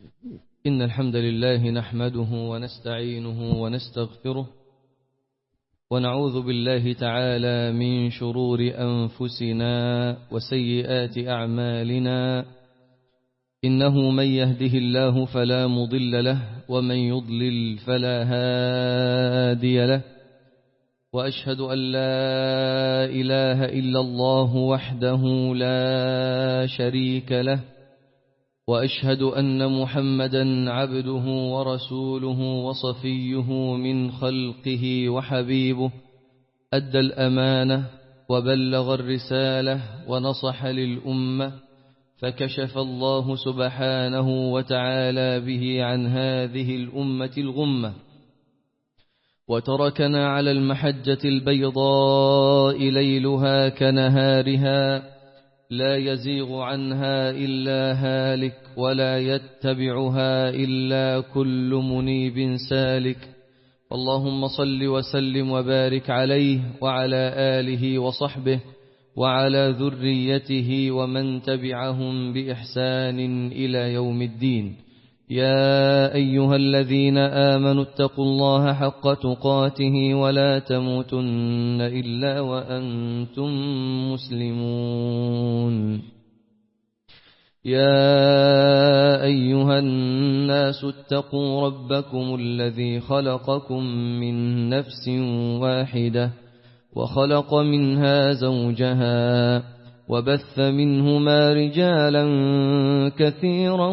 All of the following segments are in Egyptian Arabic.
إن الحمد لله نحمده ونستعينه ونستغفره ونعوذ بالله تعالى من شرور أنفسنا وسيئات أعمالنا إنه من يهده الله فلا مضل له ومن يضلل فلا هادي له وأشهد أن لا إله إلا الله وحده لا شريك له وأشهد أن محمدا عبده ورسوله وصفيه من خلقه وحبيبه أدى الأمانة وبلغ الرسالة ونصح للأمة فكشف الله سبحانه وتعالى به عن هذه الأمة الغمة وتركنا على المحجة البيضاء ليلها كنهارها لا يزيغ عنها إلا هالك ولا يتبعها إلا كل منيب سالك اللهم صل وسلم وبارك عليه وعلى آله وصحبه وعلى ذريته ومن تبعهم بإحسان إلى يوم الدين يا أيها الذين آمنوا اتقوا الله حق تقاته ولا تموتن إلا وأنتم مسلمون يا أيها الناس اتقوا ربكم الذي خلقكم من نفس واحدة وخلق منها زوجها وبث منهما رجالا كثيرا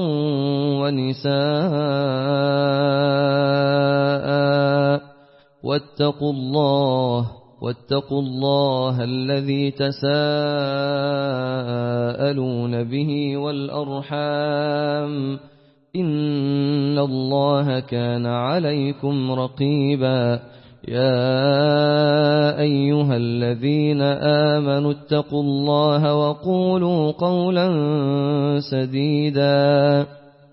ونساء واتقوا الله واتقوا الله الذي تساءلون به والأرحام إن الله كان عليكم رقيبا يا أيها الذين آمنوا اتقوا الله وقولوا قولا سديدا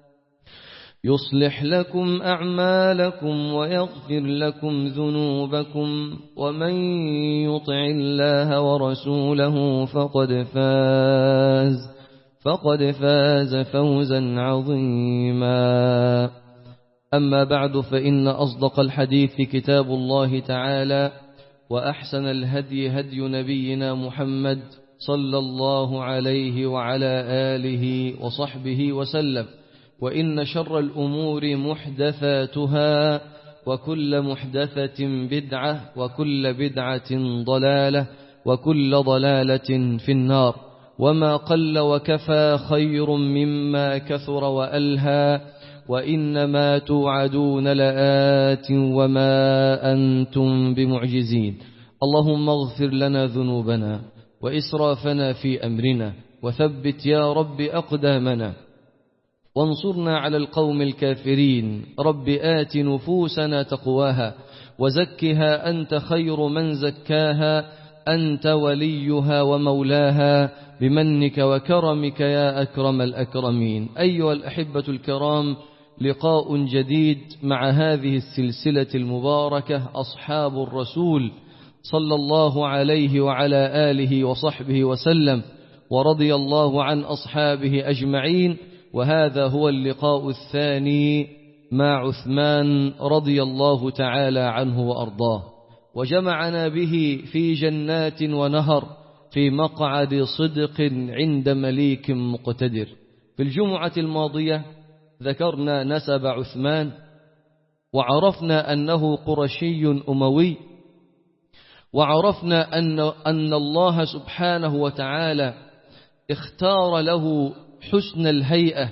يصلح لكم أعمالكم ويغفر لكم ذنوبكم ومن يطع الله ورسوله فقد فاز فقد فاز فوزا عظيما أما بعد فإن أصدق الحديث كتاب الله تعالى وأحسن الهدي هدي نبينا محمد صلى الله عليه وعلى آله وصحبه وسلم وإن شر الأمور محدثاتها وكل محدثة بدعة وكل بدعة ضلالة وكل ضلالة في النار وما قل وكفى خير مما كثر وألهى وإنما توعدون لآت وما أنتم بمعجزين اللهم اغفر لنا ذنوبنا وإسرافنا في أمرنا وثبت يا رب أقدامنا وانصرنا على القوم الكافرين رب آت نفوسنا تقواها وزكها أنت خير من زكاها أنت وليها ومولاها بمنك وكرمك يا أكرم الأكرمين أيها الأحبة الكرام لقاء جديد مع هذه السلسلة المباركة أصحاب الرسول صلى الله عليه وعلى آله وصحبه وسلم ورضي الله عن أصحابه أجمعين وهذا هو اللقاء الثاني مع عثمان رضي الله تعالى عنه وأرضاه وجمعنا به في جنات ونهر في مقعد صدق عند مليك مقتدر في الجمعة الماضية ذكرنا نسب عثمان وعرفنا أنه قرشي أموي وعرفنا أن, أن الله سبحانه وتعالى اختار له حسن الهيئة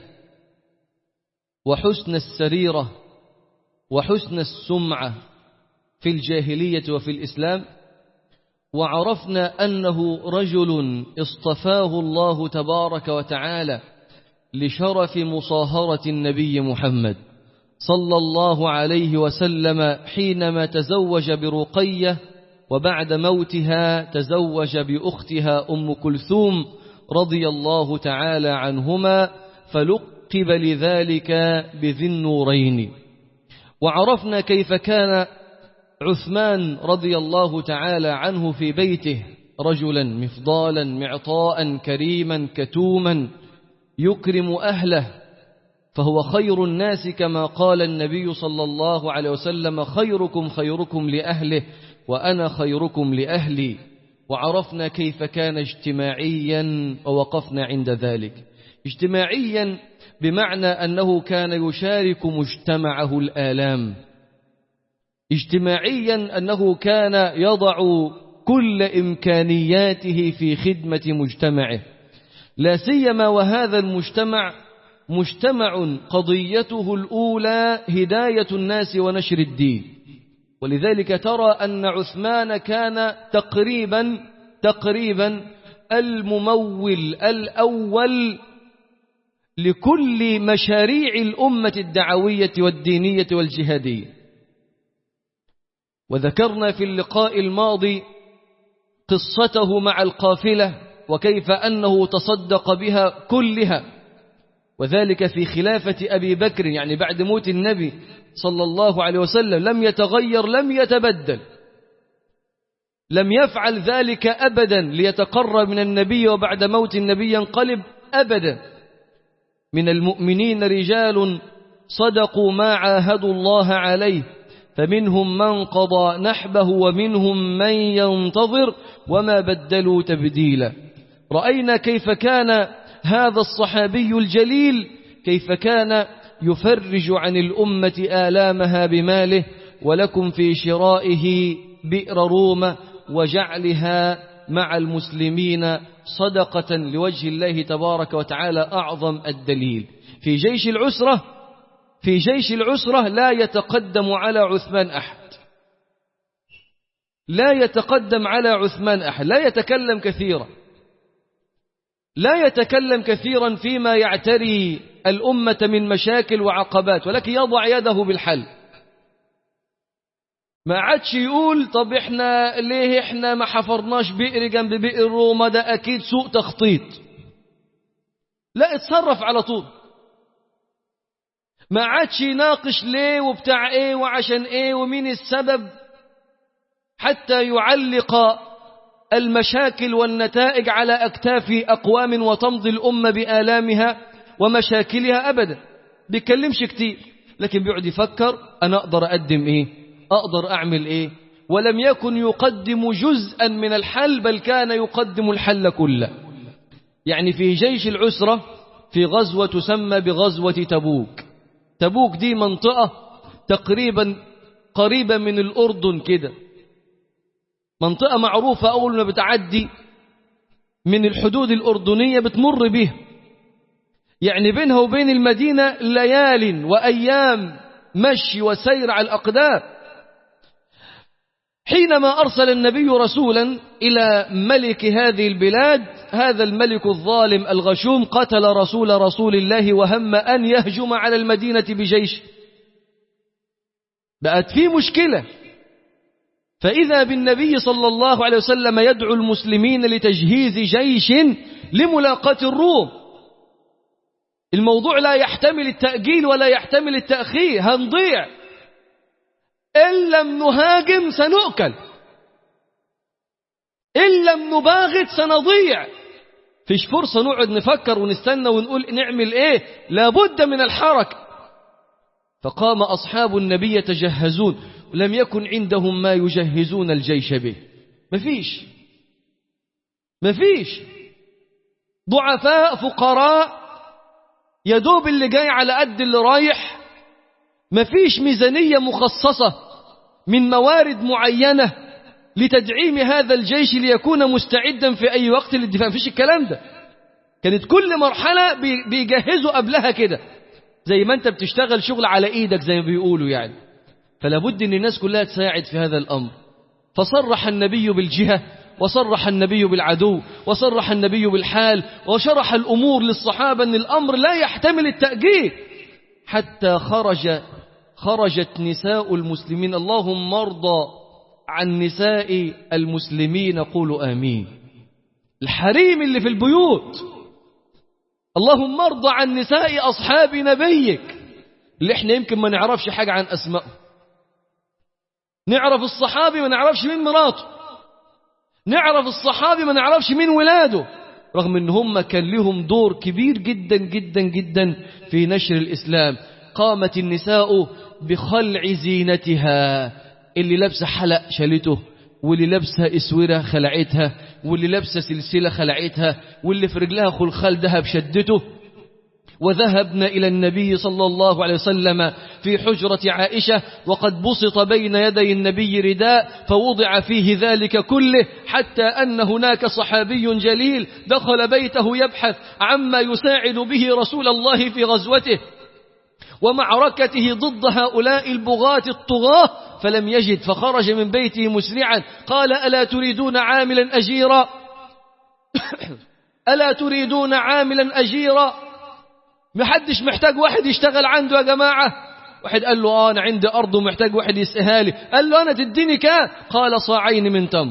وحسن السريرة وحسن السمعة في الجاهلية وفي الإسلام وعرفنا أنه رجل اصطفاه الله تبارك وتعالى لشرف مصاهرة النبي محمد صلى الله عليه وسلم حينما تزوج برقية وبعد موتها تزوج بأختها أم كلثوم رضي الله تعالى عنهما فلقب لذلك بذي النورين وعرفنا كيف كان عثمان رضي الله تعالى عنه في بيته رجلا مفضالا معطاء كريما كتوما يكرم أهله فهو خير الناس كما قال النبي صلى الله عليه وسلم خيركم خيركم لأهله وأنا خيركم لأهلي وعرفنا كيف كان اجتماعيا ووقفنا عند ذلك اجتماعيا بمعنى أنه كان يشارك مجتمعه الآلام اجتماعيا أنه كان يضع كل إمكانياته في خدمة مجتمعه لا سيما وهذا المجتمع مجتمع قضيته الأولى هداية الناس ونشر الدين ولذلك ترى أن عثمان كان تقريبا تقريبا الممول الأول لكل مشاريع الأمة الدعوية والدينية والجهادية وذكرنا في اللقاء الماضي قصته مع القافلة وكيف أنه تصدق بها كلها وذلك في خلافة أبي بكر يعني بعد موت النبي صلى الله عليه وسلم لم يتغير لم يتبدل لم يفعل ذلك أبدا ليتقرب من النبي وبعد موت النبي ينقلب أبدا من المؤمنين رجال صدقوا ما عاهدوا الله عليه فمنهم من قضى نحبه ومنهم من ينتظر وما بدلوا تبديلا رأينا كيف كان هذا الصحابي الجليل كيف كان يفرج عن الأمة آلامها بماله ولكم في شرائه بئر روما وجعلها مع المسلمين صدقة لوجه الله تبارك وتعالى أعظم الدليل في جيش العسرة في جيش العسرة لا يتقدم على عثمان أحد لا يتقدم على عثمان أحد لا يتكلم كثيرا لا يتكلم كثيرا فيما يعتري الأمة من مشاكل وعقبات ولكن يضع يده بالحل ما عادش يقول طب احنا ليه احنا ما حفرناش بئر جنب بئر روما ده اكيد سوء تخطيط لا اتصرف على طول ما عادش يناقش ليه وبتاع ايه وعشان ايه ومين السبب حتى يعلق المشاكل والنتائج على أكتاف أقوام وتمضي الأمة بآلامها ومشاكلها أبدا بيتكلمش كتير لكن بيقعد يفكر أنا أقدر أقدم إيه أقدر أعمل إيه ولم يكن يقدم جزءا من الحل بل كان يقدم الحل كله يعني في جيش العسرة في غزوة تسمى بغزوة تبوك تبوك دي منطقة تقريبا قريبة من الأردن كده منطقة معروفة أول ما بتعدي من الحدود الأردنية بتمر بها يعني بينها وبين المدينة ليال وأيام مشي وسير على الأقدام حينما أرسل النبي رسولا إلى ملك هذه البلاد هذا الملك الظالم الغشوم قتل رسول رسول الله وهم أن يهجم على المدينة بجيش بقت في مشكلة فإذا بالنبي صلى الله عليه وسلم يدعو المسلمين لتجهيز جيش لملاقاة الروم الموضوع لا يحتمل التأجيل ولا يحتمل التأخير هنضيع إن لم نهاجم سنؤكل إن لم نباغت سنضيع فيش فرصة نقعد نفكر ونستنى ونقول نعمل إيه لابد من الحركة فقام أصحاب النبي يتجهزون ولم يكن عندهم ما يجهزون الجيش به مفيش مفيش ضعفاء فقراء يدوب اللي جاي على قد اللي رايح مفيش ميزانية مخصصة من موارد معينة لتدعيم هذا الجيش ليكون مستعدا في أي وقت للدفاع مفيش الكلام ده كانت كل مرحلة بيجهزوا قبلها كده زي ما انت بتشتغل شغل على ايدك زي ما بيقولوا يعني فلا بد ان الناس كلها تساعد في هذا الامر فصرح النبي بالجهة وصرح النبي بالعدو وصرح النبي بالحال وشرح الامور للصحابة ان الامر لا يحتمل التأجيل حتى خرج خرجت نساء المسلمين اللهم ارضى عن نساء المسلمين قولوا امين الحريم اللي في البيوت اللهم ارضى عن نساء اصحاب نبيك اللي احنا يمكن ما نعرفش حاجة عن اسمائهم نعرف الصحابي ما نعرفش مين مراته نعرف الصحابي ما نعرفش مين ولاده رغم ان هم كان لهم دور كبير جدا جدا جدا في نشر الإسلام قامت النساء بخلع زينتها اللي لابسه حلق شالته واللي لابسه اسوره خلعتها واللي لابسه سلسله خلعتها واللي في رجلها خلخال ذهب شدته وذهبنا إلى النبي صلى الله عليه وسلم في حجرة عائشة وقد بسط بين يدي النبي رداء فوضع فيه ذلك كله حتى أن هناك صحابي جليل دخل بيته يبحث عما يساعد به رسول الله في غزوته ومعركته ضد هؤلاء البغاة الطغاة فلم يجد فخرج من بيته مسرعا قال ألا تريدون عاملا أجيرا ألا تريدون عاملا أجيرا محدش محتاج واحد يشتغل عنده يا جماعة واحد قال له آه أنا عندي أرض ومحتاج واحد يسقيها لي قال له أنا تديني كام قال صاعين من تمر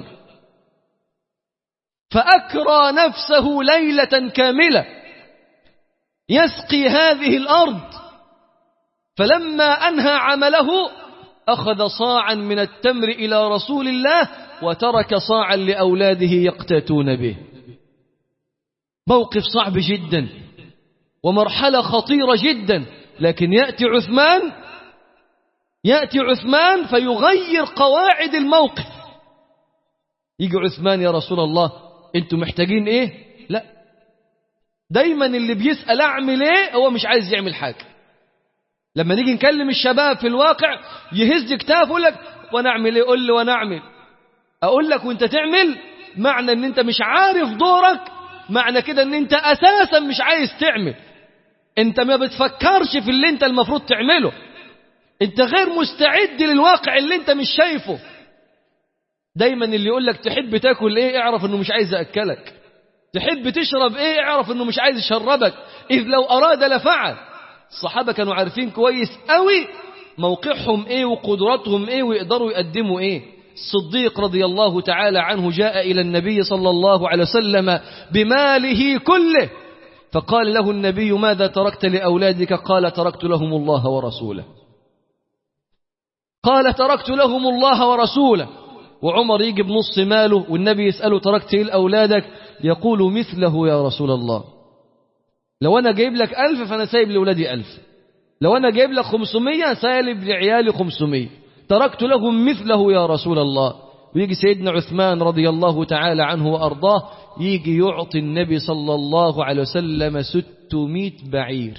فأكرى نفسه ليلة كاملة يسقي هذه الأرض فلما أنهى عمله أخذ صاعا من التمر إلى رسول الله وترك صاعا لأولاده يقتاتون به موقف صعب جدا ومرحلة خطيرة جدا لكن يأتي عثمان يأتي عثمان فيغير قواعد الموقف يجي عثمان يا رسول الله انتم محتاجين ايه لا دايما اللي بيسأل اعمل ايه هو مش عايز يعمل حاجة لما نيجي نكلم الشباب في الواقع يهز كتاف يقول لك وانا اعمل ايه قول لي وانا اعمل اقول لك وانت تعمل معنى ان انت مش عارف دورك معنى كده ان انت اساسا مش عايز تعمل انت ما بتفكرش في اللي انت المفروض تعمله انت غير مستعد للواقع اللي انت مش شايفه دايما اللي يقول لك تحب تاكل ايه اعرف انه مش عايز اكلك تحب تشرب ايه اعرف انه مش عايز يشربك اذ لو اراد لفعل الصحابه كانوا عارفين كويس قوي موقعهم ايه وقدراتهم ايه ويقدروا يقدموا ايه الصديق رضي الله تعالى عنه جاء الى النبي صلى الله عليه وسلم بماله كله فقال له النبي ماذا تركت لاولادك قال تركت لهم الله ورسوله قال تركت لهم الله ورسوله وعمر يجي بنص ماله والنبي يسأله تركت ايه لأولادك يقول مثله يا رسول الله لو أنا جايب لك ألف فأنا سايب لأولادي ألف لو أنا جايب لك خمسمية سايب لعيالي خمسمية تركت لهم مثله يا رسول الله ويجي سيدنا عثمان رضي الله تعالى عنه وأرضاه يجي يعطي النبي صلى الله عليه وسلم ستمائة بعير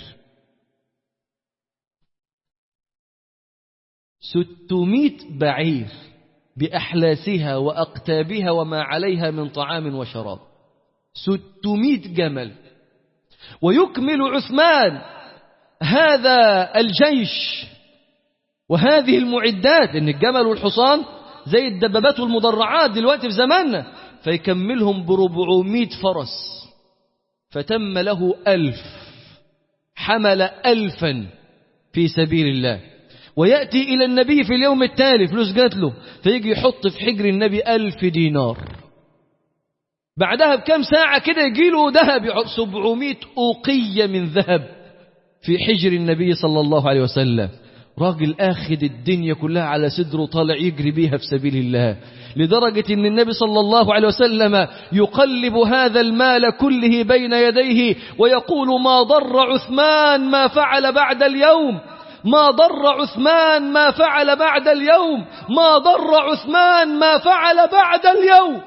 ستمائة بعير بأحلاسها وأقتابها وما عليها من طعام وشراب ستمائة جمل ويكمل عثمان هذا الجيش وهذه المعدات إن الجمل والحصان زي الدبابات والمدرعات دلوقتي في زماننا فيكملهم بربعمائة فرس فتم له ألف حمل ألفا في سبيل الله ويأتي إلى النبي في اليوم التالي فلوس جات له فيجي يحط في حجر النبي ألف دينار بعدها بكم ساعة كده يجي له ذهب سبعمائة أوقية من ذهب في حجر النبي صلى الله عليه وسلم راجل آخذ الدنيا كلها على صدره طالع يجري بيها في سبيل الله لدرجة أن النبي صلى الله عليه وسلم يقلب هذا المال كله بين يديه ويقول ما ضر عثمان ما فعل بعد اليوم ما ضر عثمان ما فعل بعد اليوم ما ضر عثمان ما فعل بعد اليوم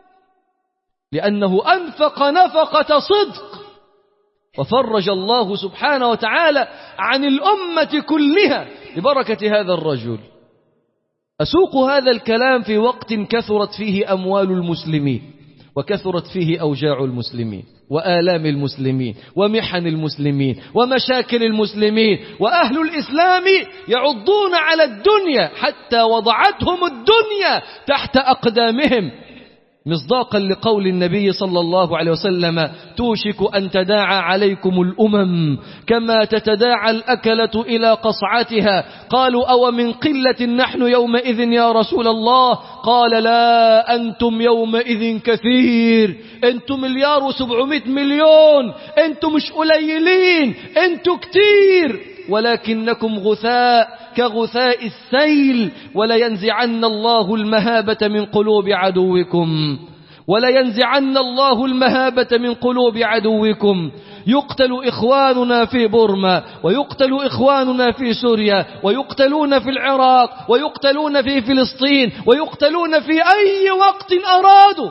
لأنه أنفق نفقة صدق وفرج الله سبحانه وتعالى عن الأمة كلها ببركة هذا الرجل أسوق هذا الكلام في وقت كثرت فيه أموال المسلمين وكثرت فيه أوجاع المسلمين وآلام المسلمين ومحن المسلمين ومشاكل المسلمين وأهل الإسلام يعضون على الدنيا حتى وضعتهم الدنيا تحت أقدامهم مصداقا لقول النبي صلى الله عليه وسلم توشك أن تداعى عليكم الأمم كما تتداعى الأكلة إلى قصعتها قالوا أو من قلة نحن يومئذ يا رسول الله قال لا أنتم يومئذ كثير أنتم مليار وسبعمائة مليون أنتم مش قليلين أنتم كتير ولكنكم غثاء كغثاء السيل ولينزعن الله المهابة من قلوب عدوكم ولينزعن الله المهابة من قلوب عدوكم يقتل إخواننا في بورما ويقتل إخواننا في سوريا ويقتلون في العراق ويقتلون في فلسطين ويقتلون في أي وقت أرادوا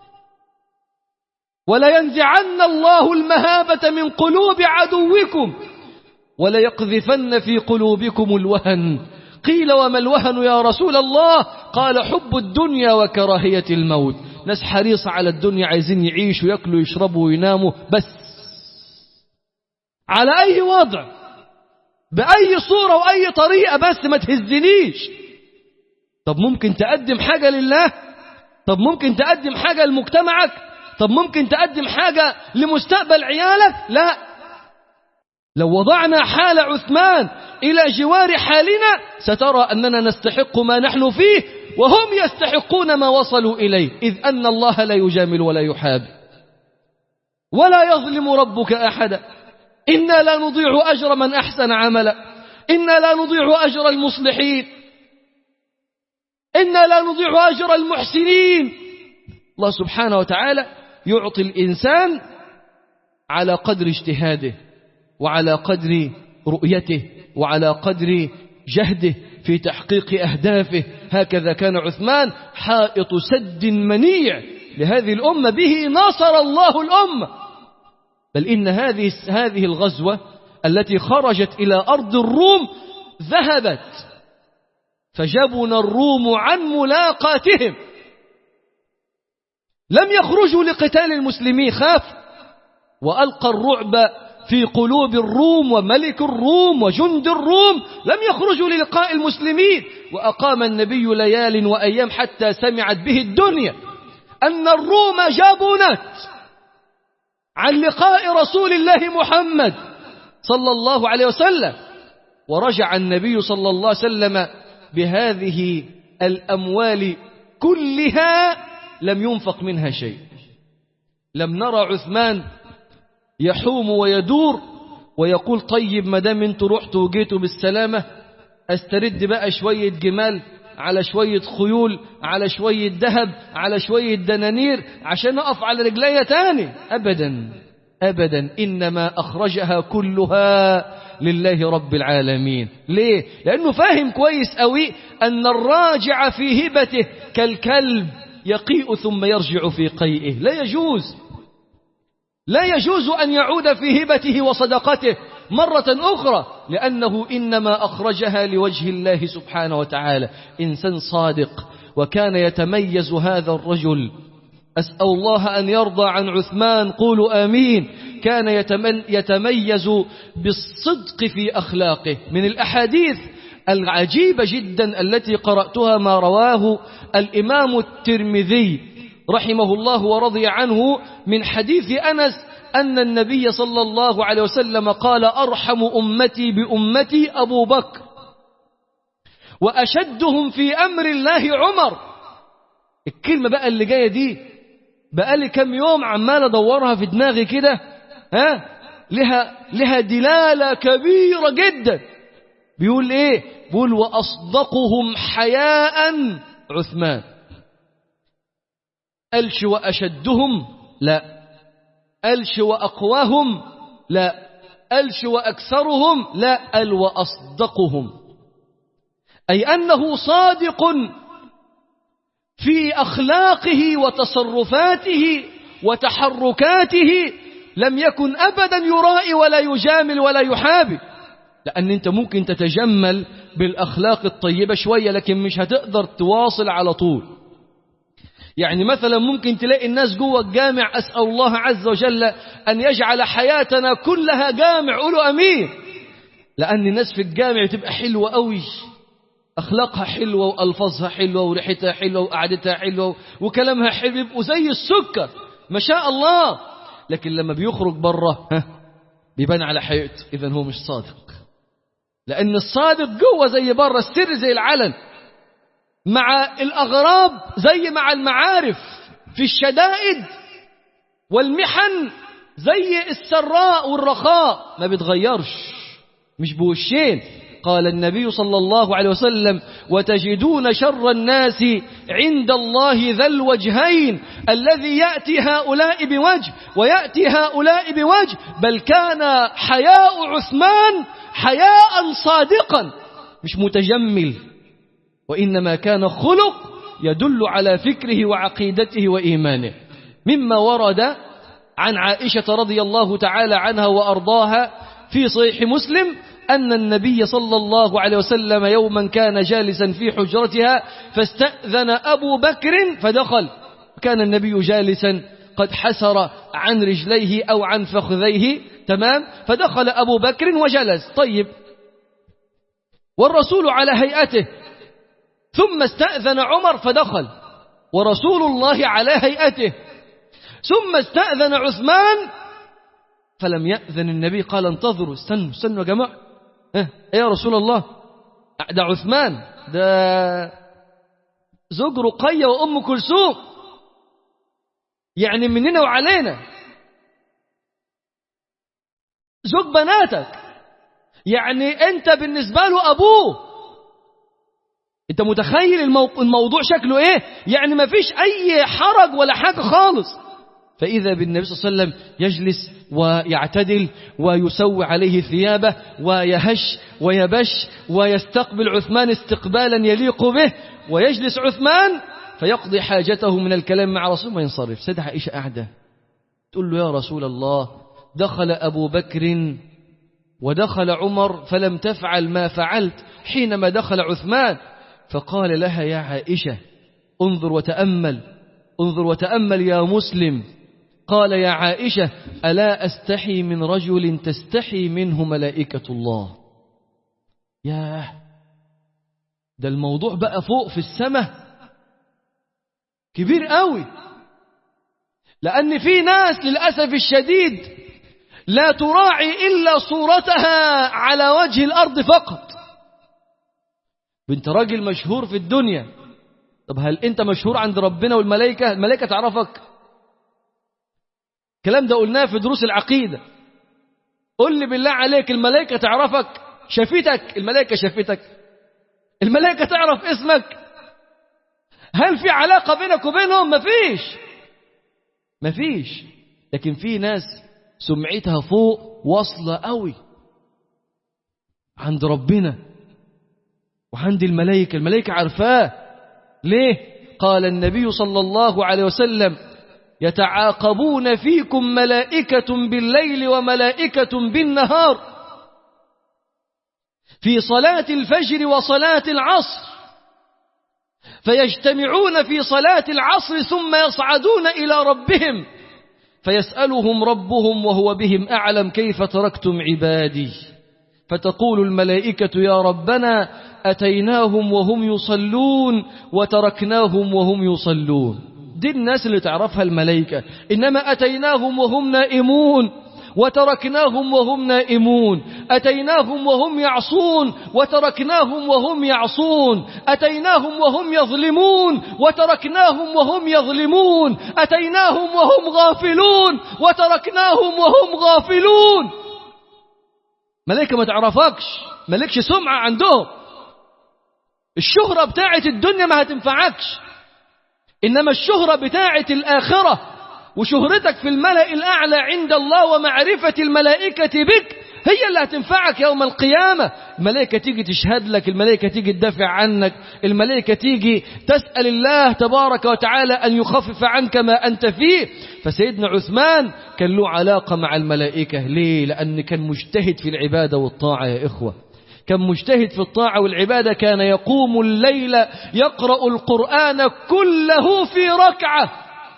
ولينزعن الله المهابة من قلوب عدوكم وليقذفن في قلوبكم الوهن قيل وما الوهن يا رسول الله قال حب الدنيا وكراهية الموت ناس حريصة على الدنيا عايزين يعيشوا يأكلوا يشربوا ويناموا بس على أي وضع بأي صورة وأي طريقة بس ما تهزنيش طب ممكن تقدم حاجة لله طب ممكن تقدم حاجة لمجتمعك طب ممكن تقدم حاجة لمستقبل عيالك لا لو وضعنا حال عثمان إلى جوار حالنا سترى أننا نستحق ما نحن فيه وهم يستحقون ما وصلوا إليه إذ أن الله لا يجامل ولا يحاب ولا يظلم ربك أحدا إنا لا نضيع أجر من أحسن عملا إنا لا نضيع أجر المصلحين إنا لا نضيع أجر المحسنين الله سبحانه وتعالى يعطي الإنسان على قدر اجتهاده وعلى قدر رؤيته وعلى قدر جهده في تحقيق أهدافه هكذا كان عثمان حائط سد منيع لهذه الأمة به نصر الله الأمة بل إن هذه هذه الغزوة التي خرجت إلى أرض الروم ذهبت فجبن الروم عن ملاقاتهم لم يخرجوا لقتال المسلمين خاف وألقى الرعب في قلوب الروم وملك الروم وجند الروم لم يخرجوا للقاء المسلمين وأقام النبي ليال وأيام حتى سمعت به الدنيا أن الروم جبنت عن لقاء رسول الله محمد صلى الله عليه وسلم ورجع النبي صلى الله عليه وسلم بهذه الأموال كلها لم ينفق منها شيء لم نرى عثمان يحوم ويدور ويقول طيب ما دام انتوا رحتوا وجيتوا بالسلامة استرد بقى شوية جمال على شوية خيول على شوية ذهب على شوية دنانير عشان أقف على رجلي تاني أبدا أبدا إنما أخرجها كلها لله رب العالمين ليه؟ لأنه فاهم كويس قوي أن الراجع في هبته كالكلب يقيء ثم يرجع في قيئه لا يجوز لا يجوز أن يعود في هبته وصدقته مرة أخرى لأنه إنما أخرجها لوجه الله سبحانه وتعالى إنسان صادق وكان يتميز هذا الرجل أسأل الله أن يرضى عن عثمان قولوا آمين كان يتميز بالصدق في أخلاقه من الأحاديث العجيبة جدا التي قرأتها ما رواه الإمام الترمذي رحمه الله ورضي عنه من حديث أنس أن النبي صلى الله عليه وسلم قال أرحم أمتي بأمتي أبو بكر وأشدهم في أمر الله عمر الكلمة بقى اللي جاية دي بقى لي كم يوم عمال أدورها في دماغي كده ها لها لها دلالة كبيرة جدا بيقول ايه بيقول وأصدقهم حياء عثمان قالش وأشدهم لا قالش وأقواهم لا قالش وأكثرهم لا قال وأصدقهم أي أنه صادق في أخلاقه وتصرفاته وتحركاته لم يكن أبدا يرائي ولا يجامل ولا يحابي لأن أنت ممكن تتجمل بالأخلاق الطيبة شوية لكن مش هتقدر تواصل على طول يعني مثلا ممكن تلاقي الناس جوه الجامع أسأل الله عز وجل أن يجعل حياتنا كلها جامع قولوا أمين لأن الناس في الجامع تبقى حلوة قوي أخلاقها حلوة وألفاظها حلوة وريحتها حلوة وقعدتها حلوة وكلامها حلو يبقوا زي السكر ما شاء الله لكن لما بيخرج بره بيبان على حقيقته إذا هو مش صادق لأن الصادق جوه زي بره السر زي العلن مع الأغراب زي مع المعارف في الشدائد والمحن زي السراء والرخاء ما بيتغيرش مش بوشين قال النبي صلى الله عليه وسلم وتجدون شر الناس عند الله ذا الوجهين الذي يأتي هؤلاء بوجه ويأتي هؤلاء بوجه بل كان حياء عثمان حياء صادقا مش متجمل وإنما كان خلق يدل على فكره وعقيدته وإيمانه مما ورد عن عائشة رضي الله تعالى عنها وأرضاها في صحيح مسلم أن النبي صلى الله عليه وسلم يوما كان جالسا في حجرتها فاستأذن أبو بكر فدخل كان النبي جالسا قد حسر عن رجليه أو عن فخذيه تمام فدخل أبو بكر وجلس طيب والرسول على هيئته ثم استأذن عمر فدخل ورسول الله على هيئته ثم استأذن عثمان فلم يأذن النبي قال انتظروا استنوا استنوا يا جماعة اه يا رسول الله ده عثمان ده زوج رقية وأم كلثوم يعني مننا وعلينا زوج بناتك يعني أنت بالنسبة له أبوه أنت متخيل الموضوع شكله إيه يعني ما فيش أي حرج ولا حاجة خالص فإذا بالنبي صلى الله عليه وسلم يجلس ويعتدل ويسوي عليه ثيابه ويهش ويبش ويستقبل عثمان استقبالا يليق به ويجلس عثمان فيقضي حاجته من الكلام مع رسول وينصرف سيدة عائشة قاعدة تقول له يا رسول الله دخل أبو بكر ودخل عمر فلم تفعل ما فعلت حينما دخل عثمان فقال لها يا عائشة انظر وتأمل انظر وتأمل يا مسلم قال يا عائشة ألا أستحي من رجل تستحي منه ملائكة الله ياه ده الموضوع بقى فوق في السماء كبير قوي لأن في ناس للأسف الشديد لا تراعي إلا صورتها على وجه الأرض فقط بنت راجل مشهور في الدنيا طب هل أنت مشهور عند ربنا والملائكة الملائكة تعرفك الكلام ده قلناه في دروس العقيدة قل لي بالله عليك الملائكة تعرفك شافتك الملائكة شافتك الملائكة تعرف اسمك هل في علاقة بينك وبينهم مفيش مفيش لكن في ناس سمعتها فوق واصلة قوي عند ربنا وعند الملائكة الملائكة عارفاه ليه قال النبي صلى الله عليه وسلم يتعاقبون فيكم ملائكة بالليل وملائكة بالنهار في صلاة الفجر وصلاة العصر فيجتمعون في صلاة العصر ثم يصعدون إلى ربهم فيسألهم ربهم وهو بهم أعلم كيف تركتم عبادي فتقول الملائكة يا ربنا أتيناهم وهم يصلون وتركناهم وهم يصلون دي الناس اللي تعرفها الملائكة إنما أتيناهم وهم نائمون وتركناهم وهم نائمون أتيناهم وهم يعصون وتركناهم وهم يعصون أتيناهم وهم يظلمون وتركناهم وهم يظلمون أتيناهم وهم غافلون وتركناهم وهم غافلون ملائكة ما تعرفكش ملكش سمعة عندهم الشهرة بتاعت الدنيا ما هتنفعكش إنما الشهرة بتاعت الآخرة وشهرتك في الملأ الأعلى عند الله ومعرفة الملائكة بك هي اللي هتنفعك يوم القيامة الملائكة تيجي تشهد لك الملائكة تيجي تدافع عنك الملائكة تيجي تسأل الله تبارك وتعالى أن يخفف عنك ما أنت فيه فسيدنا عثمان كان له علاقة مع الملائكة ليه؟ لأن كان مجتهد في العبادة والطاعة يا إخوة كان مجتهد في الطاعة والعبادة كان يقوم الليل يقرأ القرآن كله في ركعة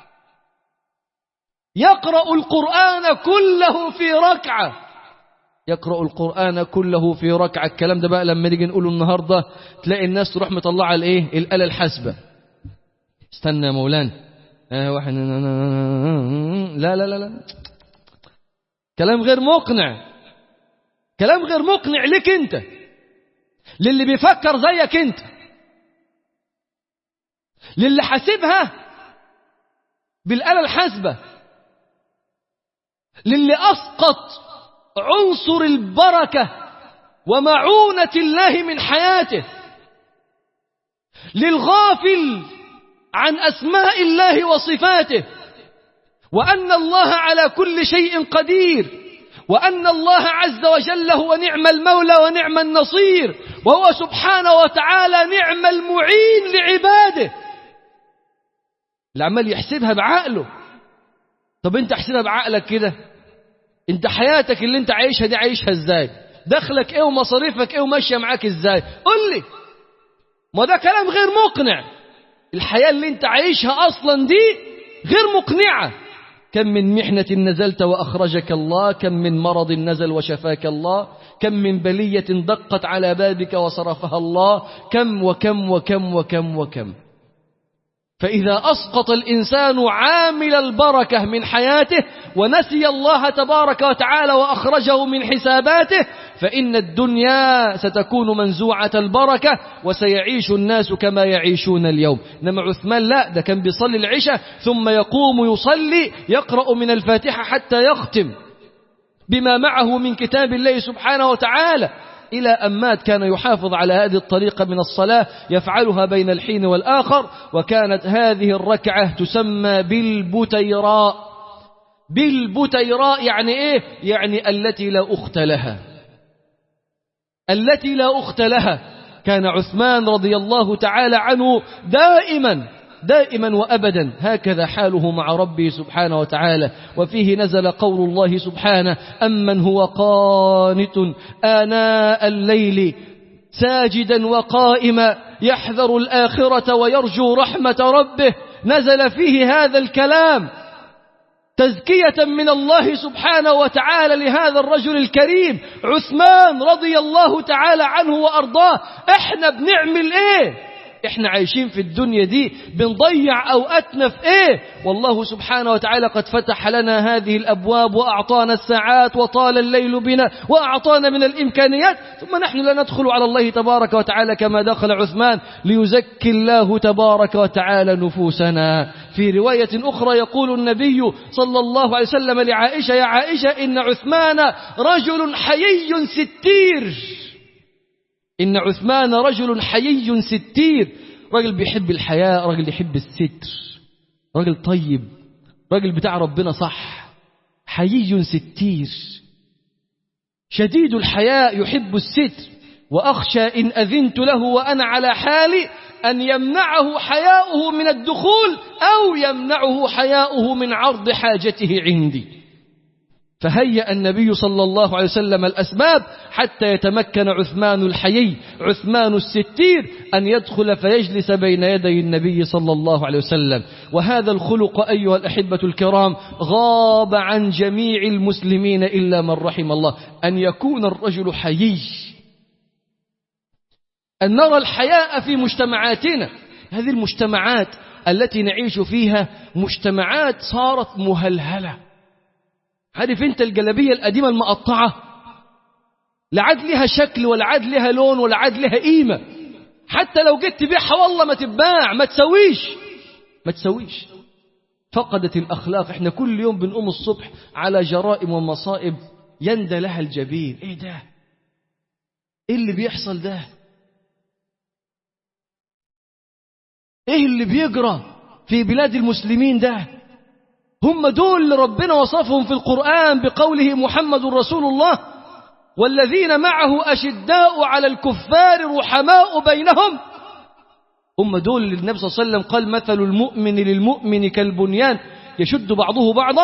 يقرأ القرآن كله في ركعة يقرأ القرآن كله في ركعة الكلام ده بقى لما نيجي نقوله النهاردة تلاقي الناس تروح مطلعة الايه الآلة الحاسبة استنى يا مولانا آه واحد لا لا لا لا كلام غير مقنع كلام غير مقنع لك انت للي بيفكر زيك انت للي حاسبها بالآلة الحاسبة للي أسقط عنصر البركة ومعونة الله من حياته للغافل عن أسماء الله وصفاته وأن الله على كل شيء قدير وأن الله عز وجل هو نعم المولى ونعم النصير وهو سبحانه وتعالى نعم المعين لعباده العمال يحسبها بعقله طب انت احسبها بعقلك كده انت حياتك اللي انت عايشها دي عايشها ازاي دخلك ايه ومصاريفك ايه وماشيه معاك ازاي قل لي ما ده كلام غير مقنع الحياة اللي انت عايشها اصلا دي غير مقنعة كم من محنة نزلت وأخرجك الله كم من مرض نزل وشفاك الله كم من بلية دقت على بابك وصرفها الله كم وكم وكم وكم وكم فإذا أسقط الإنسان عامل البركة من حياته ونسي الله تبارك وتعالى وأخرجه من حساباته فإن الدنيا ستكون منزوعة البركة وسيعيش الناس كما يعيشون اليوم إنما عثمان لا ده كان بيصلي العشاء ثم يقوم يصلي يقرأ من الفاتحة حتى يختم بما معه من كتاب الله سبحانه وتعالى إلى أن مات كان يحافظ على هذه الطريقة من الصلاة يفعلها بين الحين والآخر وكانت هذه الركعة تسمى بالبتيراء بالبتيراء يعني إيه؟ يعني التي لا أخت لها التي لا أخت لها كان عثمان رضي الله تعالى عنه دائما دائما وأبدا هكذا حاله مع ربه سبحانه وتعالى وفيه نزل قول الله سبحانه أمن هو قانت آناء الليل ساجدا وقائما يحذر الآخرة ويرجو رحمة ربه نزل فيه هذا الكلام تزكية من الله سبحانه وتعالى لهذا الرجل الكريم عثمان رضي الله تعالى عنه وأرضاه احنا بنعمل ايه احنا عايشين في الدنيا دي بنضيع اوقاتنا في ايه والله سبحانه وتعالى قد فتح لنا هذه الابواب واعطانا الساعات وطال الليل بنا واعطانا من الامكانيات ثم نحن لا ندخل على الله تبارك وتعالى كما دخل عثمان ليزكي الله تبارك وتعالى نفوسنا في رواية أخرى يقول النبي صلى الله عليه وسلم لعائشة يا عائشة إن عثمان رجل حيي ستير إن عثمان رجل حيي ستير راجل بيحب الحياة راجل يحب الستر راجل طيب راجل بتاع ربنا صح حيي ستير شديد الحياء يحب الستر وأخشى إن أذنت له وأنا على حالي أن يمنعه حياؤه من الدخول أو يمنعه حياؤه من عرض حاجته عندي فهيأ النبي صلى الله عليه وسلم الأسباب حتى يتمكن عثمان الحيي عثمان الستير أن يدخل فيجلس بين يدي النبي صلى الله عليه وسلم وهذا الخلق أيها الأحبة الكرام غاب عن جميع المسلمين إلا من رحم الله أن يكون الرجل حيي أن نرى الحياء في مجتمعاتنا هذه المجتمعات التي نعيش فيها مجتمعات صارت مهلهله عارف انت الجلابية القديمة المقطعة لا عاد لها شكل ولا عاد لها لون ولا عاد لها قيمة حتى لو جيت تبيعها والله ما تتباع ما تسويش ما تسويش فقدت الأخلاق احنا كل يوم بنقوم الصبح على جرائم ومصائب يندى لها الجبين ايه ده ايه اللي بيحصل ده ايه اللي بيجرى في بلاد المسلمين ده هم دول اللي ربنا وصفهم في القرآن بقوله محمد رسول الله والذين معه أشداء على الكفار رحماء بينهم هم دول اللي النبي صلى الله عليه وسلم قال مثل المؤمن للمؤمن كالبنيان يشد بعضه بعضا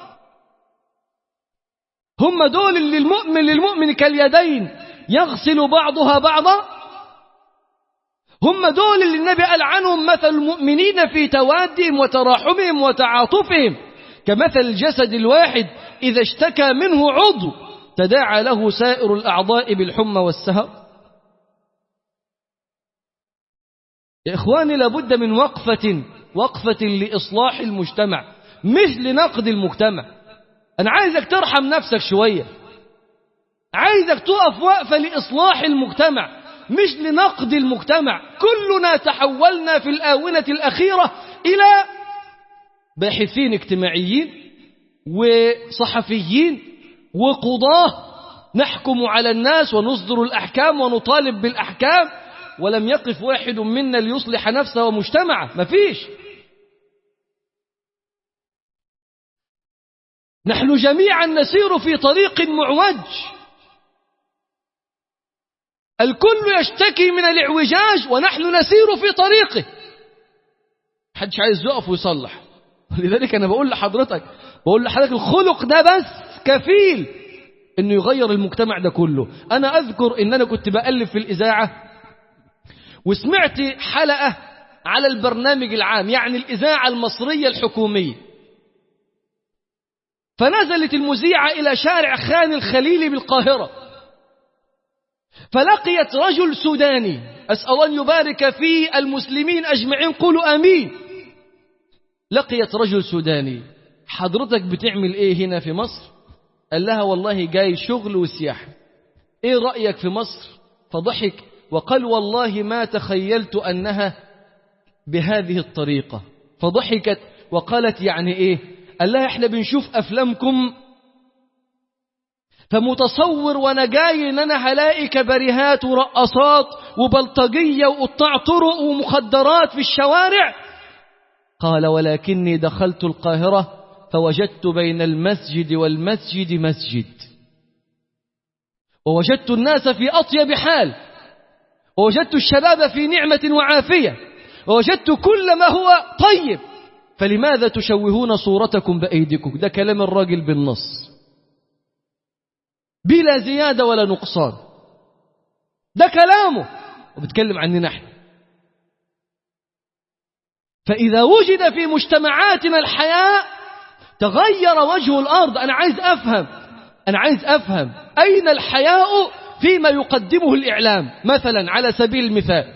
هم دول اللي المؤمن للمؤمن كاليدين يغسل بعضها بعضا هم دول اللي النبي قال عنهم مثل المؤمنين في توادهم وتراحمهم وتعاطفهم كمثل الجسد الواحد إذا اشتكى منه عضو تداعى له سائر الأعضاء بالحمى والسهر يا إخواني لابد من وقفة وقفة لإصلاح المجتمع مش لنقد المجتمع أنا عايزك ترحم نفسك شوية عايزك تقف وقفة لإصلاح المجتمع مش لنقد المجتمع كلنا تحولنا في الآونة الأخيرة إلى باحثين اجتماعيين وصحفيين وقضاة نحكم على الناس ونصدر الأحكام ونطالب بالأحكام ولم يقف واحد منا ليصلح نفسه ومجتمعه مفيش نحن جميعا نسير في طريق معوج الكل يشتكي من الاعوجاج ونحن نسير في طريقه محدش عايز يقف ويصلح لذلك انا بقول لحضرتك بقول لحضرتك الخلق ده بس كفيل انه يغير المجتمع ده كله انا اذكر ان انا كنت بألف في الاذاعه وسمعت حلقه على البرنامج العام يعني الاذاعه المصريه الحكوميه فنزلت المذيعه الى شارع خان الخليلي بالقاهره فلقيت رجل سوداني أسأل أن يبارك في المسلمين أجمعين قولوا آمين لقيت رجل سوداني حضرتك بتعمل إيه هنا في مصر قال لها والله جاي شغل وسياحة إيه رأيك في مصر فضحك وقال والله ما تخيلت أنها بهذه الطريقة فضحكت وقالت يعني إيه قال لها إحنا بنشوف أفلامكم فمتصور وانا جاي ان انا هلاقي كباريهات ورقصات وبلطجية وقطاع طرق ومخدرات في الشوارع قال ولكني دخلت القاهرة فوجدت بين المسجد والمسجد مسجد ووجدت الناس في أطيب حال ووجدت الشباب في نعمة وعافية ووجدت كل ما هو طيب فلماذا تشوهون صورتكم بأيديكم ده كلام الراجل بالنص بلا زيادة ولا نقصان ده كلامه وبتكلم عننا نحن فإذا وجد في مجتمعاتنا الحياء تغير وجه الأرض أنا عايز أفهم أنا عايز أفهم أين الحياء فيما يقدمه الإعلام مثلا على سبيل المثال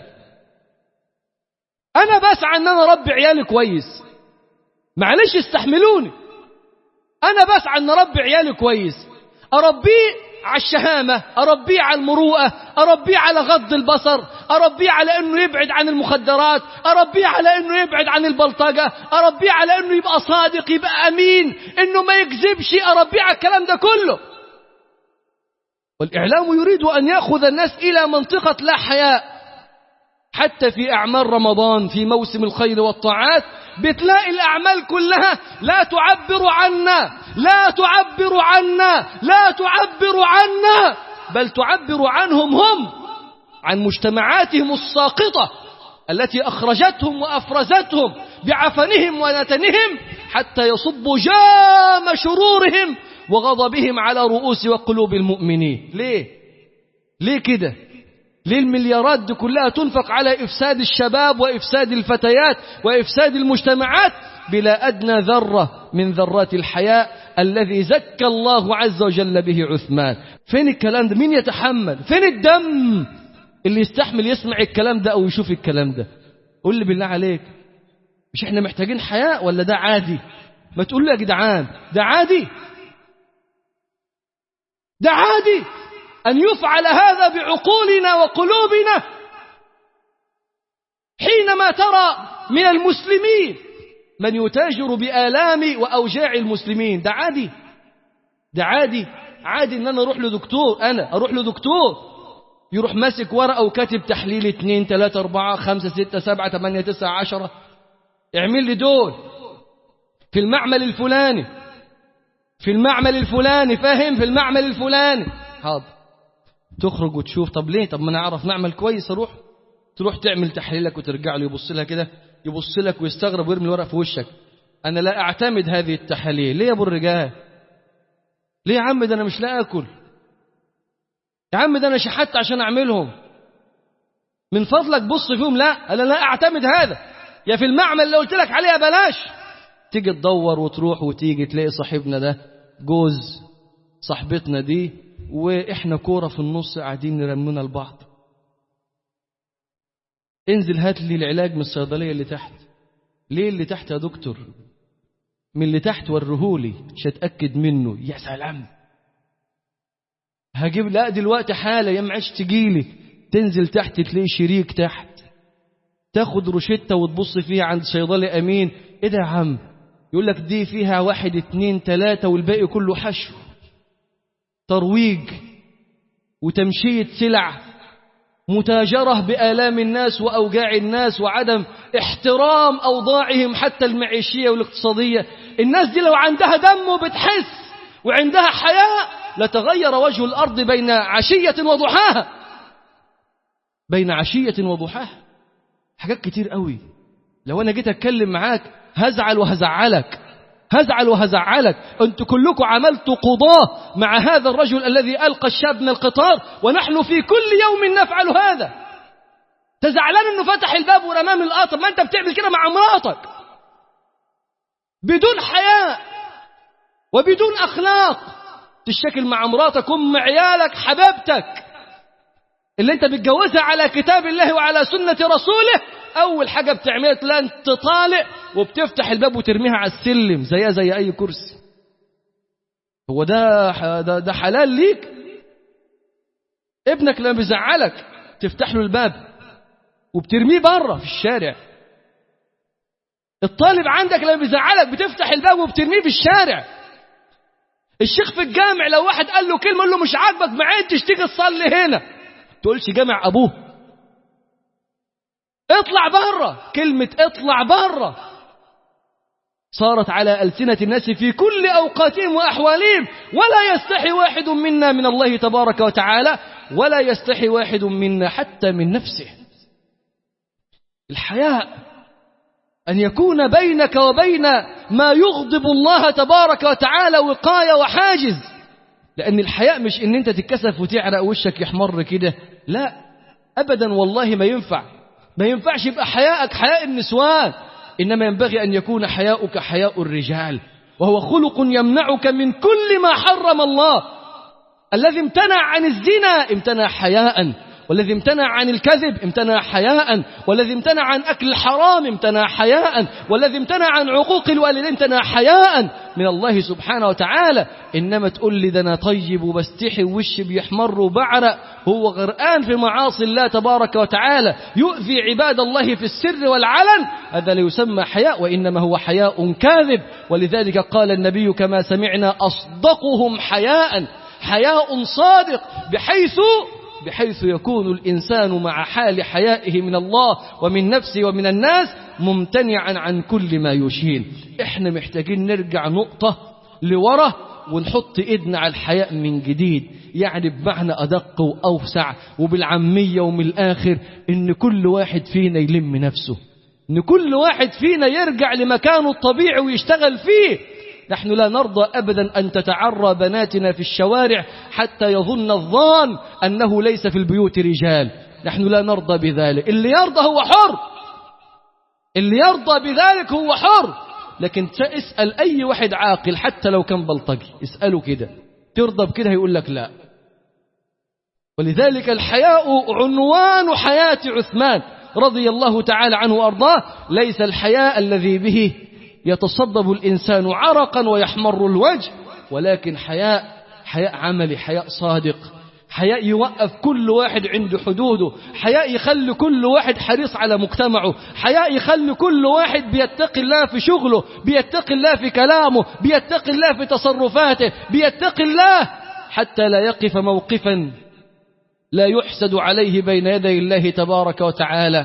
أنا بسعى أن أنا أربي عيالي كويس معلش استحملوني أنا بسعى أن أربي عيالي كويس أربيه على الشهامة أربيه على المروءة أربيه على غض البصر أربيه على أنه يبعد عن المخدرات أربيه على أنه يبعد عن البلطجة أربيه على أنه يبقى صادق يبقى أمين أنه ما يكذبش أربيه على الكلام ده كله والإعلام يريد أن يأخذ الناس إلى منطقة لا حياء حتى في أعمال رمضان في موسم الخير والطاعات بتلاقي الأعمال كلها لا تعبر عنا لا تعبر عنا لا تعبر عنا بل تعبر عنهم هم عن مجتمعاتهم الساقطة التي أخرجتهم وأفرزتهم بعفنهم ونتنهم حتى يصبوا جام شرورهم وغضبهم على رؤوس وقلوب المؤمنين ليه ليه كده ليه المليارات دي كلها تنفق على إفساد الشباب وإفساد الفتيات وإفساد المجتمعات بلا أدنى ذرة من ذرات الحياء الذي زكى الله عز وجل به عثمان فين الكلام ده مين يتحمل فين الدم اللي يستحمل يسمع الكلام ده أو يشوف الكلام ده قول لي بالله عليك مش احنا محتاجين حياء ولا ده عادي ما تقول لي يا جدعان ده عادي ده عادي أن يفعل هذا بعقولنا وقلوبنا حينما ترى من المسلمين من يتاجر بآلام وأوجاع المسلمين ده عادي ده عادي عادي ان انا اروح لدكتور انا اروح لدكتور يروح ماسك ورقه وكاتب تحليل اتنين تلاتة اربعة خمسة ستة سبعة تمانية تسعة عشرة اعمل لي دول في المعمل الفلاني في المعمل الفلاني فاهم في المعمل الفلاني حاضر تخرج وتشوف طب ليه طب ما انا اعرف معمل كويس اروح تروح تعمل تحليلك وترجع له يبص لها كده يبص لك ويستغرب ويرمي الورق في وشك انا لا اعتمد هذه التحاليل ليه يا ابو الرجال ليه يا عم ده انا مش لا اكل يا عم ده انا شحت عشان اعملهم من فضلك بص فيهم لا انا لا اعتمد هذا يا في المعمل اللي قلت لك عليها بلاش تيجي تدور وتروح وتيجي تلاقي صاحبنا ده جوز صاحبتنا دي واحنا كوره في النص قاعدين نرمونا لبعض انزل هات لي العلاج من الصيدليه اللي تحت ليه اللي تحت يا دكتور من اللي تحت وريهولي مش هتاكد منه يا سلام هجيب لا دلوقتي حاله يا معش تجيلي تنزل تحت تلاقي شريك تحت تاخد روشته وتبص فيها عند صيدلي امين ايه ده يا عم يقول لك دي فيها واحد اتنين تلاتة والباقي كله حشو ترويج وتمشية سلع متاجرة بآلام الناس وأوجاع الناس وعدم احترام أوضاعهم حتى المعيشية والاقتصادية الناس دي لو عندها دم بتحس وعندها حياء لتغير وجه الأرض بين عشية وضحاها بين عشية وضحاها حاجات كتير قوي لو أنا جيت أتكلم معاك هزعل وهزعلك هزعل وهزعلك أنتوا كلكم عملتوا قضاة مع هذا الرجل الذي ألقى الشاب من القطار ونحن في كل يوم نفعل هذا تزعلان أنه فتح الباب ورماه من القطر ما أنت بتعمل كده مع مراتك بدون حياء وبدون أخلاق تشتكل مع مراتك أم عيالك حبيبتك اللي انت بتجوزها على كتاب الله وعلى سنة رسوله أول حاجة بتعملها تلاقي انت طالع وبتفتح الباب وترميها على السلم زيها زي أي كرسي هو ده ده, ده حلال ليك ابنك لما بيزعلك تفتح له الباب وبترميه بره في الشارع الطالب عندك لما بيزعلك بتفتح الباب وبترميه في الشارع الشيخ في الجامع لو واحد قال له كلمه قال له مش عاجبك ما عدتش تيجي تصلي هنا تقولش جامع ابوه اطلع بره كلمه اطلع بره صارت على ألسنة الناس في كل أوقاتهم وأحوالهم ولا يستحي واحد منا من الله تبارك وتعالى ولا يستحي واحد منا حتى من نفسه الحياء أن يكون بينك وبين ما يغضب الله تبارك وتعالى وقاية وحاجز لأن الحياء مش إن أنت تتكسف وتعرق وشك يحمر كده لا أبدا والله ما ينفع ما ينفعش يبقى حياءك حياء النسوان إنما ينبغي أن يكون حياؤك حياء الرجال وهو خلق يمنعك من كل ما حرم الله الذي امتنع عن الزنا امتنع حياء والذي امتنع عن الكذب امتنع حياء والذي امتنع عن أكل الحرام امتنع حياء والذي امتنع عن عقوق الوالدين امتنع حياء من الله سبحانه وتعالى إنما تقول لي ده أنا طيب وبستحي ووشي بيحمر وبعرق هو غرقان في معاصي الله تبارك وتعالى يؤذي عباد الله في السر والعلن هذا لا يسمى حياء وإنما هو حياء كاذب ولذلك قال النبي كما سمعنا أصدقهم حياء حياء صادق بحيث بحيث يكون الإنسان مع حال حيائه من الله ومن نفسه ومن الناس ممتنعا عن كل ما يشين احنا محتاجين نرجع نقطة لورا ونحط ايدنا على الحياء من جديد يعني بمعنى أدق وأوسع وبالعامية ومن الآخر إن كل واحد فينا يلم نفسه إن كل واحد فينا يرجع لمكانه الطبيعي ويشتغل فيه نحن لا نرضى أبدا أن تتعرى بناتنا في الشوارع حتى يظن الظان أنه ليس في البيوت رجال نحن لا نرضى بذلك اللي يرضى هو حر اللي يرضى بذلك هو حر لكن اسأل أي واحد عاقل حتى لو كان بلطجي اسأله كده ترضى بكده يقول لك لا ولذلك الحياء عنوان حياة عثمان رضي الله تعالى عنه وأرضاه ليس الحياء الذي به يتصبب الإنسان عرقا ويحمر الوجه ولكن حياء حياء عملي حياء صادق حياء يوقف كل واحد عند حدوده حياء يخلي كل واحد حريص على مجتمعه حياء يخلي كل واحد بيتقي الله في شغله بيتقي الله في كلامه بيتقي الله في تصرفاته بيتقي الله حتى لا يقف موقفا لا يحسد عليه بين يدي الله تبارك وتعالى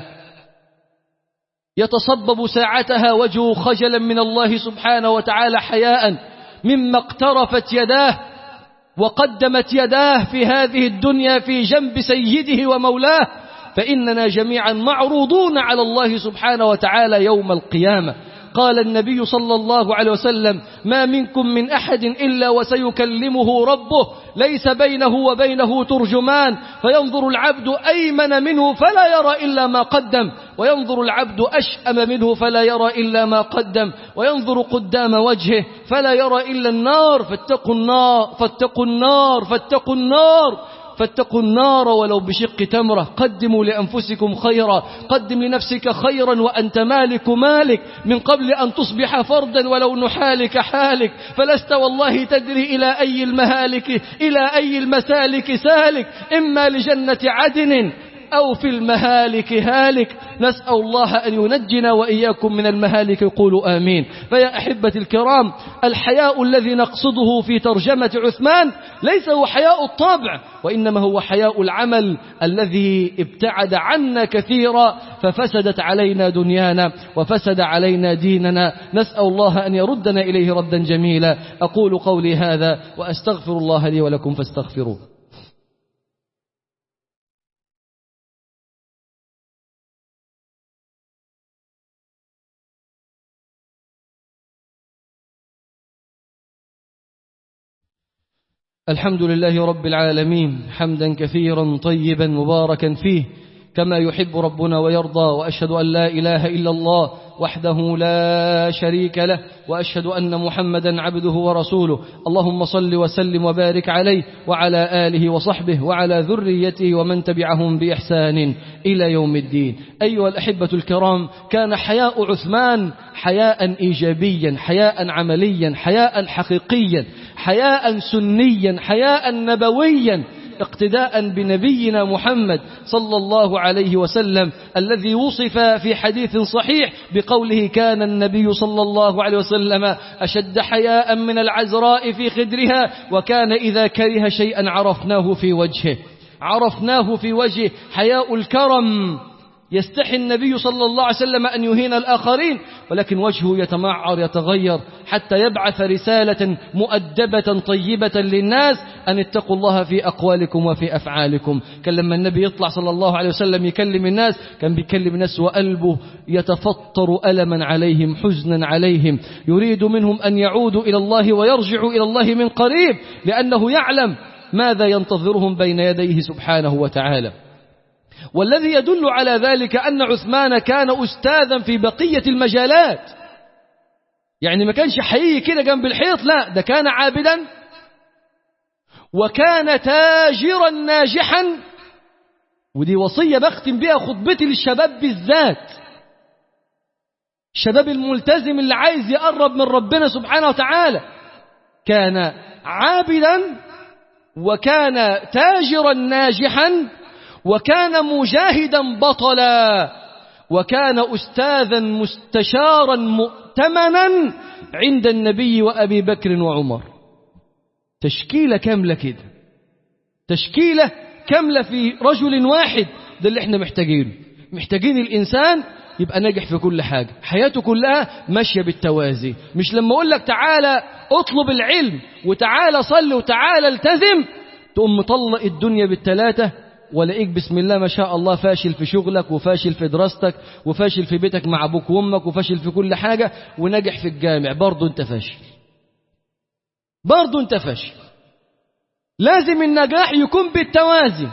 يتصبب ساعتها وجهه خجلا من الله سبحانه وتعالى حياء مما اقترفت يداه وقدمت يداه في هذه الدنيا في جنب سيده ومولاه فإننا جميعا معروضون على الله سبحانه وتعالى يوم القيامة قال النبي صلى الله عليه وسلم ما منكم من أحد إلا وسيكلمه ربه ليس بينه وبينه ترجمان فينظر العبد أيمن منه فلا يرى إلا ما قدم وينظر العبد أشأم منه فلا يرى إلا ما قدم وينظر قدام وجهه فلا يرى إلا النار فاتقوا النار فاتقوا النار فاتقوا النار فاتقوا النار ولو بشق تمرة قدموا لأنفسكم خيرا قدم لنفسك خيرا وأنت مالك مالك من قبل أن تصبح فردا ولو نحالك حالك فلست والله تدري إلى أي المهالك إلى أي المسالك سالك إما لجنة عدن أو في المهالك هالك نسأل الله أن ينجنا وإياكم من المهالك قولوا آمين فيا أحبة الكرام الحياء الذي نقصده في ترجمة عثمان ليس هو حياء الطبع وإنما هو حياء العمل الذي ابتعد عنا كثيرا ففسدت علينا دنيانا وفسد علينا ديننا نسأل الله أن يردنا إليه ردا جميلا أقول قولي هذا وأستغفر الله لي ولكم فاستغفروه الحمد لله رب العالمين حمدا كثيرا طيبا مباركا فيه كما يحب ربنا ويرضى وأشهد أن لا إله إلا الله وحده لا شريك له وأشهد أن محمدا عبده ورسوله اللهم صل وسلم وبارك عليه وعلى آله وصحبه وعلى ذريته ومن تبعهم بإحسان إلى يوم الدين أيها الأحبة الكرام كان حياء عثمان حياء إيجابيا حياء عمليا حياء حقيقيا حياء سنيا حياء نبويا اقتداء بنبينا محمد صلى الله عليه وسلم الذي وصف في حديث صحيح بقوله كان النبي صلى الله عليه وسلم أشد حياء من العذراء في خدرها وكان إذا كره شيئا عرفناه في وجهه عرفناه في وجهه حياء الكرم يستحي النبي صلى الله عليه وسلم أن يهين الآخرين ولكن وجهه يتمعر يتغير حتى يبعث رسالة مؤدبة طيبة للناس أن اتقوا الله في أقوالكم وفي أفعالكم كان لما النبي يطلع صلى الله عليه وسلم يكلم الناس كان بيكلم الناس وقلبه يتفطر ألما عليهم حزنا عليهم يريد منهم أن يعودوا إلى الله ويرجعوا إلى الله من قريب لأنه يعلم ماذا ينتظرهم بين يديه سبحانه وتعالى والذي يدل على ذلك أن عثمان كان أستاذا في بقية المجالات يعني ما كانش حقيقي كده جنب الحيط لا ده كان عابدا وكان تاجرا ناجحا ودي وصية بختم بها خطبتي للشباب بالذات الشباب الملتزم اللي عايز يقرب من ربنا سبحانه وتعالى كان عابدا وكان تاجرا ناجحا وكان مجاهدا بطلا وكان أستاذا مستشارا مؤتمنا عند النبي وأبي بكر وعمر تشكيلة كاملة كده تشكيلة كاملة في رجل واحد ده اللي احنا محتاجينه محتاجين الإنسان يبقى ناجح في كل حاجة حياته كلها ماشية بالتوازي مش لما أقول لك تعالى اطلب العلم وتعالى صل وتعالى التزم تقوم مطلق الدنيا بالثلاثة ولاقيك بسم الله ما شاء الله فاشل في شغلك وفاشل في دراستك وفاشل في بيتك مع ابوك وامك وفاشل في كل حاجة وناجح في الجامع برضه انت فاشل برضه انت فاشل لازم النجاح يكون بالتوازي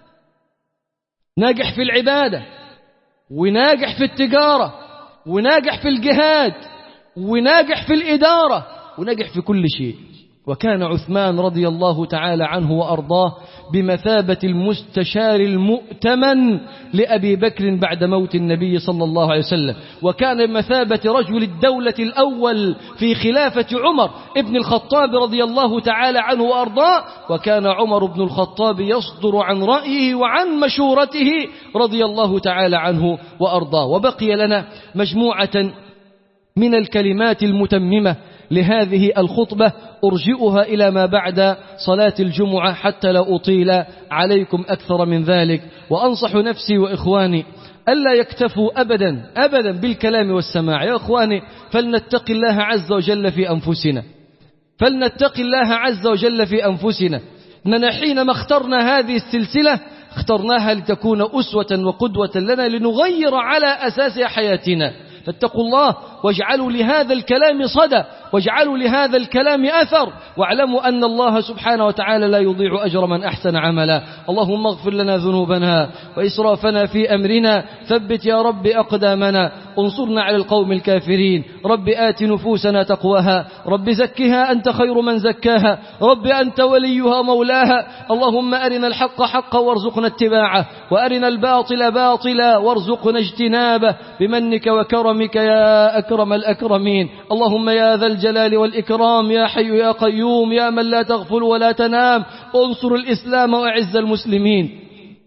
ناجح في العبادة وناجح في التجارة وناجح في الجهاد وناجح في الإدارة وناجح في كل شيء وكان عثمان رضي الله تعالى عنه وأرضاه بمثابة المستشار المؤتمن لأبي بكر بعد موت النبي صلى الله عليه وسلم وكان بمثابة رجل الدولة الأول في خلافة عمر ابن الخطاب رضي الله تعالى عنه وأرضاه وكان عمر بن الخطاب يصدر عن رأيه وعن مشورته رضي الله تعالى عنه وأرضاه وبقي لنا مجموعة من الكلمات المتممة لهذه الخطبة أرجئها إلى ما بعد صلاة الجمعة حتى لا أطيل عليكم أكثر من ذلك وأنصح نفسي وإخواني ألا يكتفوا أبدا أبدا بالكلام والسماع يا إخواني فلنتق الله عز وجل في أنفسنا فلنتق الله عز وجل في أنفسنا أننا حينما اخترنا هذه السلسلة اخترناها لتكون أسوة وقدوة لنا لنغير على أساس حياتنا فاتقوا الله واجعلوا لهذا الكلام صدى واجعلوا لهذا الكلام أثر واعلموا أن الله سبحانه وتعالى لا يضيع أجر من أحسن عملا اللهم اغفر لنا ذنوبنا وإسرافنا في أمرنا ثبت يا رب أقدامنا انصرنا على القوم الكافرين رب آت نفوسنا تقواها رب زكها أنت خير من زكاها رب أنت وليها مولاها اللهم أرنا الحق حقا وارزقنا اتباعه وأرنا الباطل باطلا وارزقنا اجتنابه بمنك وكرمك يا أكرم الأكرمين اللهم يا ذا الجلال والإكرام يا حي يا قيوم يا من لا تغفل ولا تنام انصر الإسلام وأعز المسلمين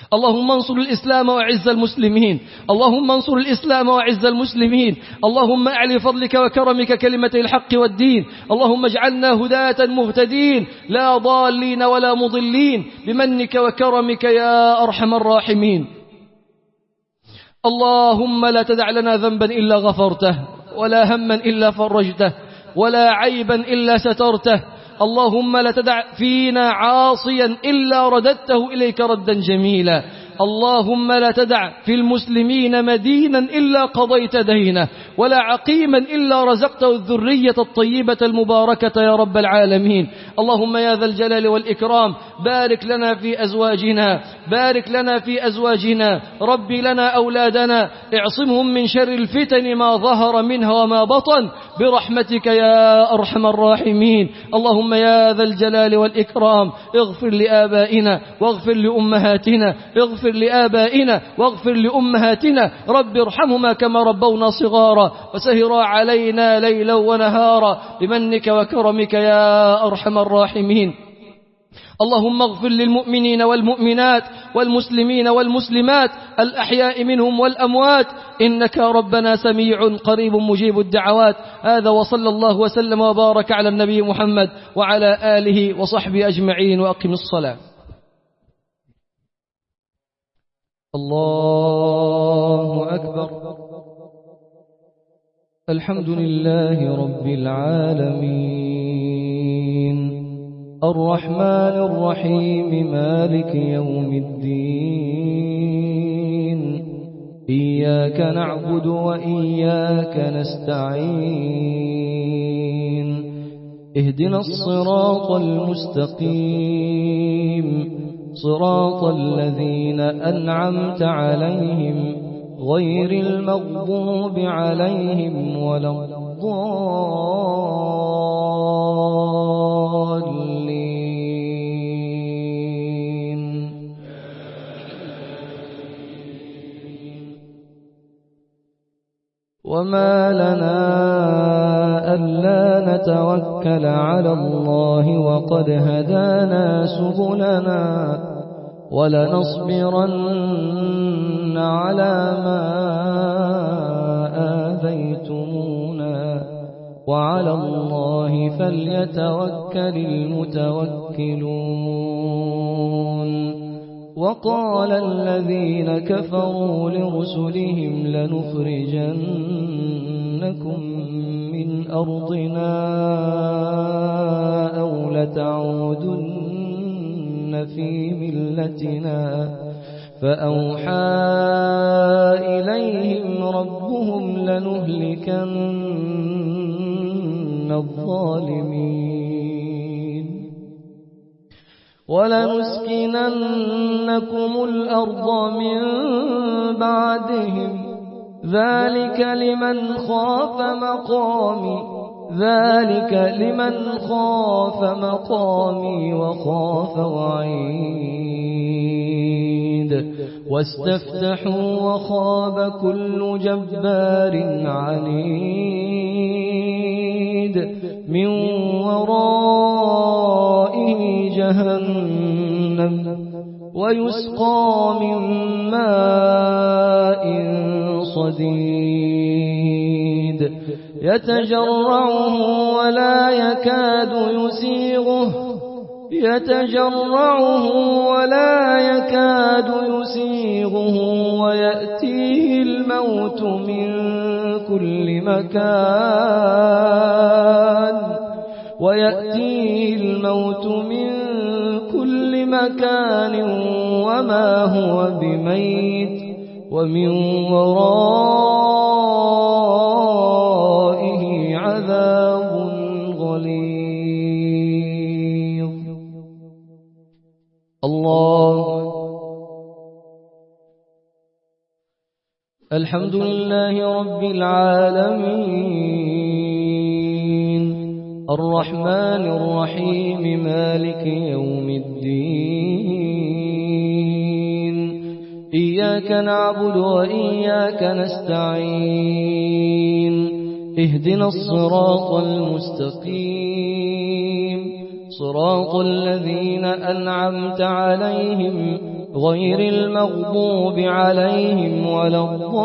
اللهم انصر الإسلام وعز المسلمين اللهم انصر الإسلام وعز المسلمين اللهم أعلي فضلك وكرمك كلمة الحق والدين اللهم اجعلنا هداة مهتدين لا ضالين ولا مضلين بمنك وكرمك يا أرحم الراحمين اللهم لا تدع لنا ذنبا إلا غفرته ولا هما إلا فرجته ولا عيبا إلا سترته اللهم لا تدع فينا عاصيا إلا رددته إليك ردا جميلا اللهم لا تدع في المسلمين مدينا إلا قضيت دينه ولا عقيما إلا رزقته الذرية الطيبة المباركة يا رب العالمين اللهم يا ذا الجلال والإكرام بارك لنا في أزواجنا بارك لنا في أزواجنا ربي لنا أولادنا اعصمهم من شر الفتن ما ظهر منها وما بطن برحمتك يا أرحم الراحمين اللهم يا ذا الجلال والإكرام اغفر لآبائنا واغفر لأمهاتنا اغفر لآبائنا واغفر لأمهاتنا رب ارحمهما كما ربونا صغارا وسهرا علينا ليلا ونهارا بمنك وكرمك يا أرحم الراحمين اللهم اغفر للمؤمنين والمؤمنات والمسلمين والمسلمات الأحياء منهم والأموات إنك ربنا سميع قريب مجيب الدعوات هذا وصلى الله وسلم وبارك على النبي محمد وعلى آله وصحبه أجمعين وأقم الصلاة الله أكبر الحمد لله رب العالمين الرحمن الرحيم مالك يوم الدين إياك نعبد وإياك نستعين اهدنا الصراط المستقيم صراط الذين أنعمت عليهم غير المغضوب عليهم ولا الضالين وما لنا ألا نتوكل على الله وقد هدانا سبلنا ولنصبرن على ما آذيتمونا وعلى الله فليتوكل المتوكلون وقال الذين كفروا لرسلهم لنخرجنكم من أرضنا أو لتعودن في ملتنا فأوحى إليهم ربهم لنهلكن الظالمين ولنسكننكم الأرض من بعدهم ذلك لمن خاف مقامي ذلك لمن خاف مقامي وخاف وعيد واستفتحوا وخاب كل جبار عنيد من ورائه جهنم ويسقى من ماء صديد يتجرعه ولا يكاد يسيغه يتجرعه ولا يكاد يسيغه ويأتيه الموت من كل مكان ويأتيه الموت من كل مكان وما هو بميت ومن ورائه عذاب غليظ الله الحمد لله رب العالمين الرحمن الرحيم مالك يوم الدين إياك نعبد وإياك نستعين اهدنا الصراط المستقيم صراط الذين أنعمت عليهم غير المغضوب عليهم ولا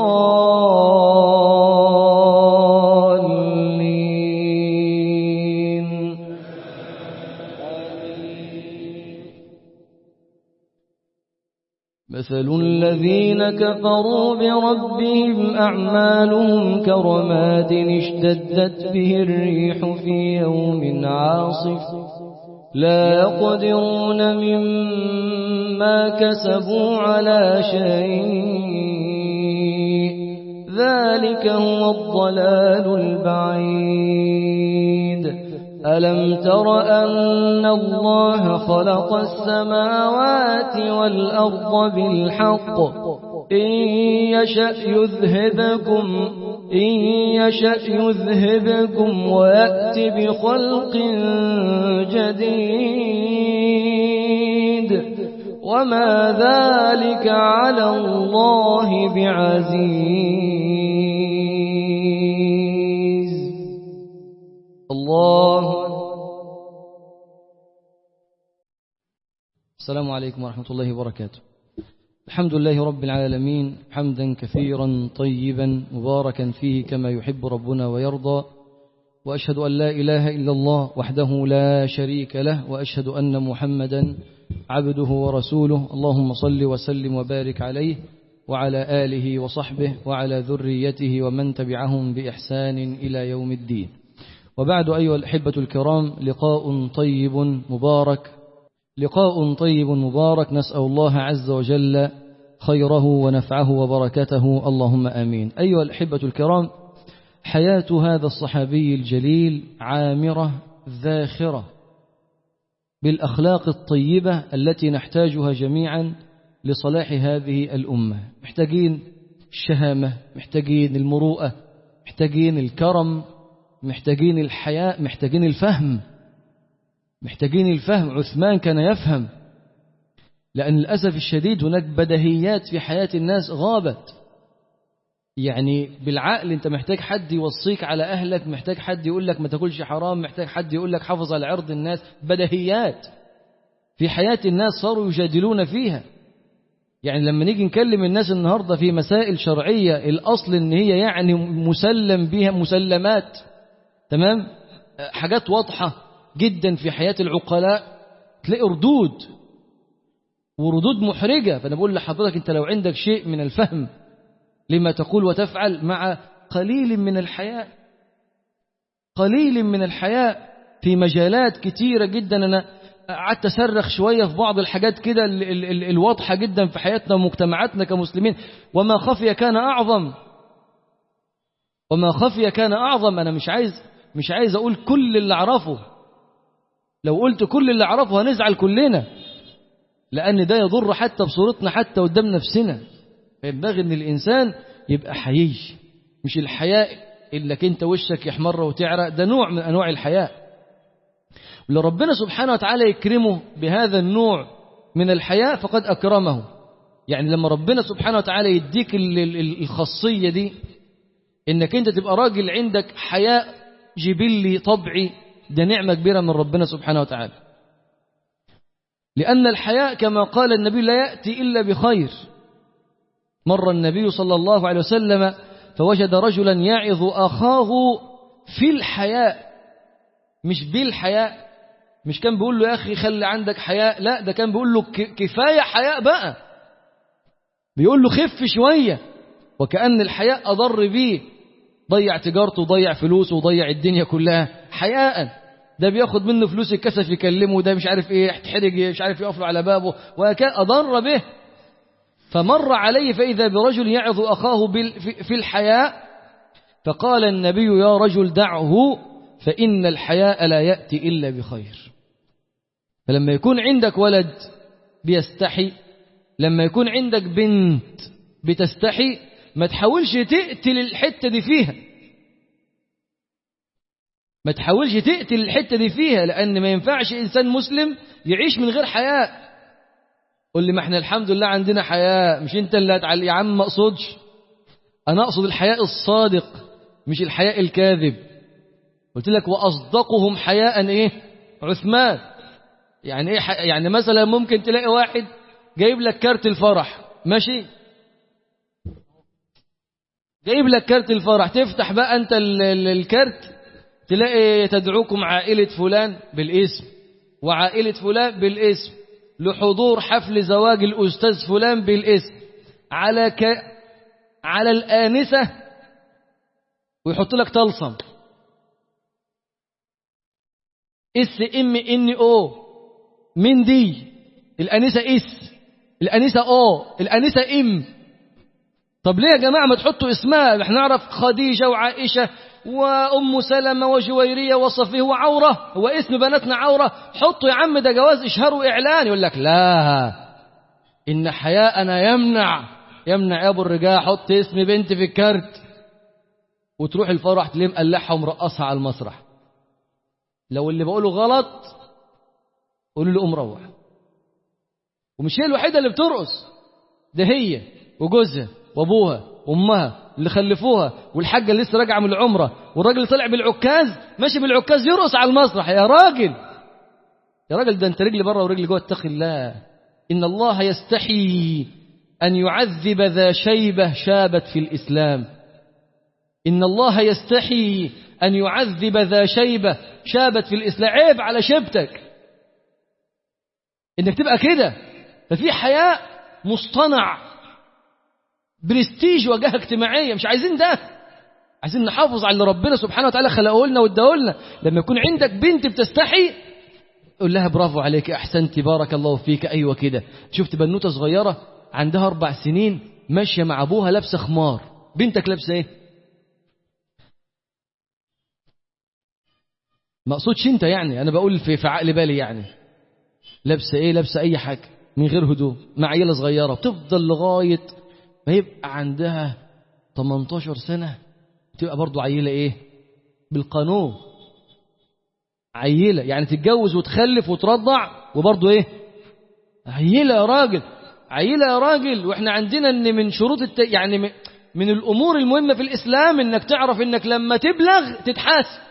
الضالين مثل الذين كفروا بربهم أعمالهم كرماد اشتدت به الريح في يوم عاصف لا يقدرون مما كسبوا على شيء ذلك هو الضلال البعيد ألم تر أن الله خلق السماوات والأرض بالحق إن يشأ يذهبكم إن يشأ يذهبكم ويأتي بخلق جديد وما ذلك على الله بعزيز الله السلام عليكم ورحمة الله وبركاته الحمد لله رب العالمين حمدا كثيرا طيبا مباركا فيه كما يحب ربنا ويرضى وأشهد أن لا إله إلا الله وحده لا شريك له وأشهد أن محمدا عبده ورسوله اللهم صل وسلم وبارك عليه وعلى آله وصحبه وعلى ذريته ومن تبعهم بإحسان إلى يوم الدين وبعد أيها الأحبة الكرام لقاء طيب مبارك لقاء طيب مبارك نسأل الله عز وجل خيره ونفعه وبركته اللهم آمين أيها الأحبة الكرام حياة هذا الصحابي الجليل عامرة ذاخرة بالأخلاق الطيبة التي نحتاجها جميعا لصلاح هذه الأمة محتاجين الشهامة محتاجين المروءة محتاجين الكرم محتاجين الحياء محتاجين الفهم محتاجين الفهم عثمان كان يفهم لأن للأسف الشديد هناك بدهيات في حياة الناس غابت يعني بالعقل أنت محتاج حد يوصيك على أهلك محتاج حد يقول لك ما تاكلش حرام محتاج حد يقول لك حافظ على عرض الناس بدهيات في حياة الناس صاروا يجادلون فيها يعني لما نيجي نكلم الناس النهاردة في مسائل شرعية الأصل إن هي يعني مسلم بها مسلمات تمام حاجات واضحة جدا في حياة العقلاء تلاقي ردود وردود محرجة فأنا بقول لحضرتك أنت لو عندك شيء من الفهم لما تقول وتفعل مع قليل من الحياء قليل من الحياء في مجالات كتيرة جدا أنا قعدت أصرخ شوية في بعض الحاجات كده ال- ال- ال- الواضحة جدا في حياتنا ومجتمعاتنا كمسلمين وما خفي كان أعظم وما خفي كان أعظم أنا مش عايز مش عايز أقول كل اللي أعرفه لو قلت كل اللي أعرفه هنزعل كلنا لأن ده يضر حتى بصورتنا حتى قدام نفسنا فينبغي أن الإنسان يبقى حيي مش الحياء إلا أنت وشك يحمر وتعرق ده نوع من أنواع الحياء ولو ربنا سبحانه وتعالى يكرمه بهذا النوع من الحياء فقد أكرمه يعني لما ربنا سبحانه وتعالى يديك ال- ال- الخاصية دي إنك أنت تبقى راجل عندك حياء جبلي طبعي ده نعمة كبيرة من ربنا سبحانه وتعالى لأن الحياء كما قال النبي لا يأتي إلا بخير مر النبي صلى الله عليه وسلم فوجد رجلا يعظ أخاه في الحياء مش بالحياء مش كان بيقول له يا أخي خلي عندك حياء لا ده كان بيقول له ك- كفاية حياء بقى بيقول له خف شوية وكأن الحياء أضر بيه ضيع تجارته وضيع فلوسه وضيع الدنيا كلها حياء ده بياخد منه فلوس الكسف يكلمه ده مش عارف ايه يتحرج مش عارف يقف له على بابه وكان أضر به فمر عليه فإذا برجل يعظ أخاه بال- في- في الحياء فقال النبي يا رجل دعه فإن الحياء لا يأتي إلا بخير فلما يكون عندك ولد بيستحي لما يكون عندك بنت بتستحي ما تحاولش تقتل الحتة دي فيها ما تحاولش تقتل الحتة دي فيها لأن ما ينفعش إنسان مسلم يعيش من غير حياء قل لي ما احنا الحمد لله عندنا حياء مش انت اللي هتعلي يا عم ما اقصدش انا اقصد الحياء الصادق مش الحياء الكاذب قلت لك واصدقهم حياء ايه عثمان يعني ايه ح- يعني مثلا ممكن تلاقي واحد جايب لك كارت الفرح ماشي جايب لك كارت الفرح تفتح بقى انت ال- ال- الكارت تلاقي تدعوكم عائلة فلان بالاسم وعائلة فلان بالاسم لحضور حفل زواج الأستاذ فلان بالاسم على ك... على الآنسة ويحط لك طلسم اس ام ان او من دي الانسه اس الانسه او الانسه ام طب ليه يا جماعه ما تحطوا اسمها احنا نعرف خديجه وعائشه وام سلمه وجويريه وصفيه وعوره هو اسم بناتنا عوره حطوا يا عم ده جواز اشهار واعلان يقول لك لا ان حياءنا يمنع يمنع يا ابو الرجاء حط اسم بنت في الكارت وتروح الفرح تلاقيه مقلعها ومرقصها على المسرح لو اللي بقوله غلط قولوا له قوم روح ومش هي الوحيده اللي بترقص ده هي وجوزها وابوها وامها اللي خلفوها والحاجه اللي لسه راجعه من العمره والراجل اللي طلع بالعكاز ماشي بالعكاز يرقص على المسرح يا راجل يا راجل ده انت رجلي بره ورجلي جوه اتقي الله ان الله يستحي ان يعذب ذا شيبه شابت في الاسلام إن الله يستحي أن يعذب ذا شيبة شابت في الإسلام عيب على شيبتك إنك تبقى كده ففي حياء مصطنع برستيج وجهة اجتماعية مش عايزين ده عايزين نحافظ على اللي ربنا سبحانه وتعالى خلقه لنا واداه لنا لما يكون عندك بنت بتستحي قول لها برافو عليك احسنتي بارك الله فيك ايوه كده شفت بنوته صغيره عندها اربع سنين ماشيه مع ابوها لابسه خمار بنتك لابسه ايه ما اقصدش انت يعني انا بقول في في عقل بالي يعني لابسه ايه لابسه اي حاجه من غير هدوم مع عيله صغيره بتفضل لغايه ما يبقى عندها 18 سنه تبقى برضو عيله ايه بالقانون عيله يعني تتجوز وتخلف وترضع وبرضو ايه عيله يا راجل عيله يا راجل واحنا عندنا ان من شروط الت... يعني من- من الامور المهمه في الاسلام انك تعرف انك لما تبلغ تتحاسب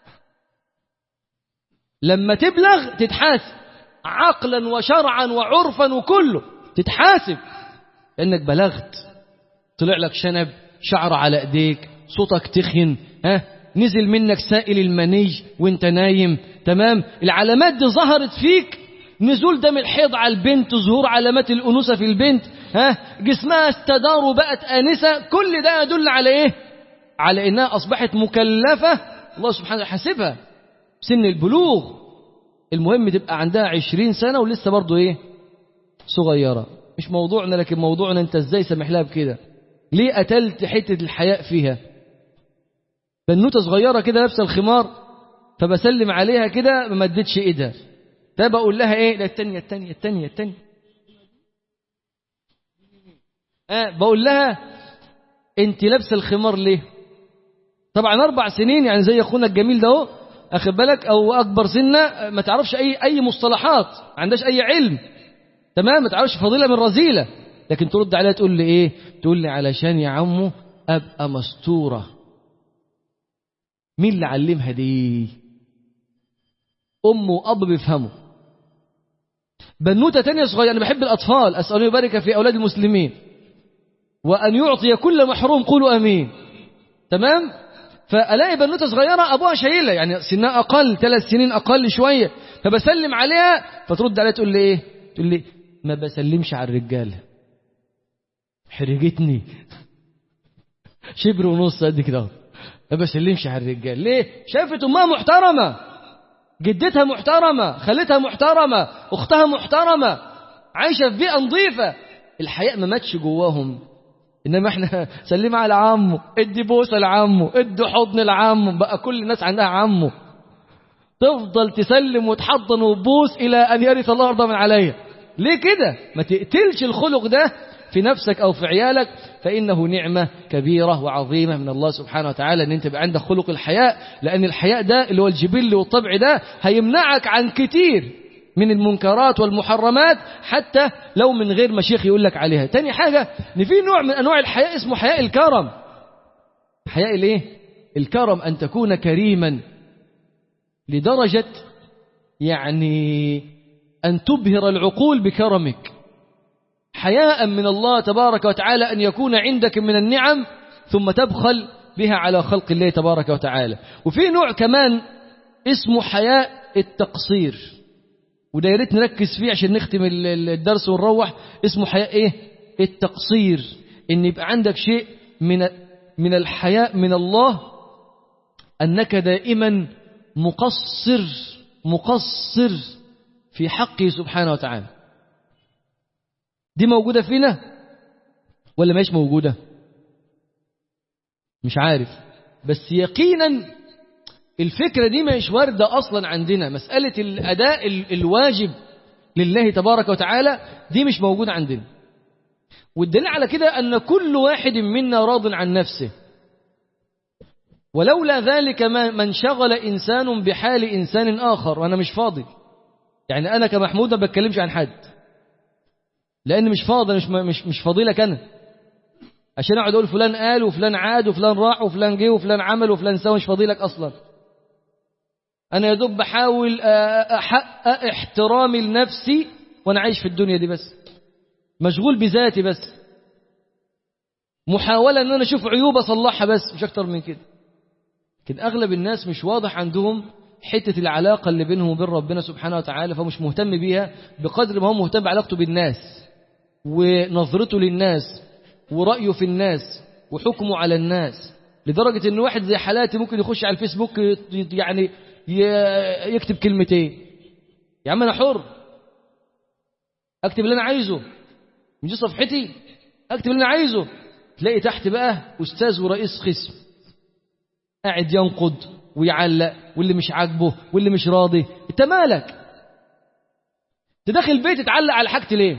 لما تبلغ تتحاسب عقلا وشرعا وعرفا وكله تتحاسب انك بلغت طلع لك شنب شعر على ايديك صوتك تخن ها نزل منك سائل المني وانت نايم تمام العلامات دي ظهرت فيك نزول دم الحيض على البنت ظهور علامات الانوثه في البنت ها جسمها استدار وبقت انسه كل ده يدل على ايه على انها اصبحت مكلفه الله سبحانه حاسبها سن البلوغ المهم تبقى عندها عشرين سنة ولسه برضو ايه صغيرة مش موضوعنا لكن موضوعنا انت ازاي سامح لها بكده ليه قتلت حتة الحياء فيها بنوتة صغيرة كده لابسة الخمار فبسلم عليها كده ما مدتش ايدها ده بقول لها ايه لا التانية التانية التانية التانية آه بقول لها انت لابسه الخمار ليه طبعا اربع سنين يعني زي اخونا الجميل ده اهو اخد بالك او اكبر سنه ما تعرفش اي اي مصطلحات ما عندهاش اي علم تمام ما تعرفش فضيله من رذيله لكن ترد عليها تقول لي ايه تقول لي علشان يا عمو ابقى مستوره مين اللي علمها دي ام واب بيفهموا بنوته تانية صغيره انا بحب الاطفال اسال الله يبارك في اولاد المسلمين وان يعطي كل محروم قولوا امين تمام فالاقي بنوته صغيره ابوها شايلها يعني سنها اقل ثلاث سنين اقل شويه فبسلم عليها فترد عليها تقول لي ايه تقول لي ما بسلمش على الرجاله حرجتني شبر ونص قد كده ما بسلمش على الرجال ليه شافت امها محترمه جدتها محترمه خالتها محترمه اختها محترمه عايشه في بيئه نظيفه الحياء ما ماتش جواهم انما احنا سلم على عمه ادي بوسه لعمه ادي حضن لعمه بقى كل الناس عندها عمه تفضل تسلم وتحضن وتبوس الى ان يرث الله ارضا من عليها ليه كده ما تقتلش الخلق ده في نفسك او في عيالك فانه نعمه كبيره وعظيمه من الله سبحانه وتعالى ان انت يبقى عندك خلق الحياء لان الحياء ده اللي هو الجبل والطبع ده هيمنعك عن كتير من المنكرات والمحرمات حتى لو من غير ما شيخ يقول لك عليها تاني حاجة ان في نوع من انواع الحياء اسمه حياء الكرم حياء الايه الكرم ان تكون كريما لدرجة يعني أن تبهر العقول بكرمك حياء من الله تبارك وتعالى أن يكون عندك من النعم ثم تبخل بها على خلق الله تبارك وتعالى وفي نوع كمان اسمه حياء التقصير وده يا ريت نركز فيه عشان نختم الدرس ونروح اسمه حياء ايه التقصير ان يبقى عندك شيء من من الحياء من الله انك دائما مقصر مقصر في حقه سبحانه وتعالى دي موجودة فينا ولا مش موجودة مش عارف بس يقينا الفكرة دي مش واردة أصلا عندنا مسألة الأداء الواجب لله تبارك وتعالى دي مش موجودة عندنا والدليل على كده أن كل واحد منا راض عن نفسه ولولا ذلك ما انشغل إنسان بحال إنسان آخر وأنا مش فاضي يعني أنا كمحمود ما بتكلمش عن حد لأن مش فاضي مش مش مش فاضي لك أنا عشان أقعد أقول فلان قال وفلان عاد وفلان راح وفلان جه وفلان عمل وفلان سوى مش فاضي لك أصلا أنا يا دوب بحاول أحقق احترامي لنفسي وأنا عايش في الدنيا دي بس مشغول بذاتي بس محاولة أن أنا أشوف عيوب أصلحها بس مش أكتر من كده لكن أغلب الناس مش واضح عندهم حتة العلاقة اللي بينهم وبين ربنا سبحانه وتعالى فمش مهتم بيها بقدر ما هو مهتم بعلاقته بالناس ونظرته للناس ورأيه في الناس وحكمه على الناس لدرجة ان واحد زي حالاتي ممكن يخش على الفيسبوك يعني يكتب كلمتين يا عم انا حر اكتب اللي انا عايزه مش دي صفحتي اكتب اللي انا عايزه تلاقي تحت بقى استاذ ورئيس قسم قاعد ينقد ويعلق واللي مش عاجبه واللي مش راضي انت مالك تدخل بيتي تعلق على حاجتي ليه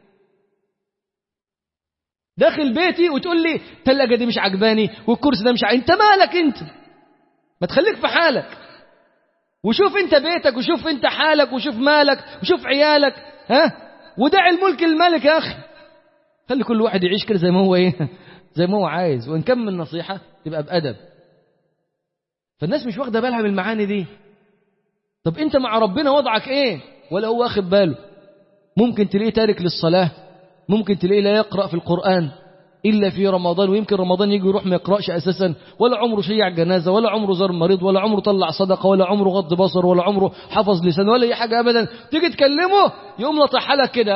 داخل بيتي وتقول لي الثلاجه دي مش عجباني والكرسي ده مش عاجبني انت مالك انت ما تخليك في حالك وشوف انت بيتك وشوف انت حالك وشوف مالك وشوف عيالك ها ودع الملك للملك يا اخي خلي كل واحد يعيش كده زي ما هو ايه زي ما هو عايز وان كان من نصيحه تبقى بادب فالناس مش واخده بالها من المعاني دي طب انت مع ربنا وضعك ايه ولا هو واخد باله ممكن تلاقيه تارك للصلاه ممكن تلاقيه لا يقرا في القران الا في رمضان ويمكن رمضان يجي يروح ما يقراش اساسا ولا عمره شيع جنازه ولا عمره زار مريض ولا عمره طلع صدقه ولا عمره غض بصر ولا عمره حفظ لسان ولا اي حاجه ابدا تيجي تكلمه يقوم لطحها لك كده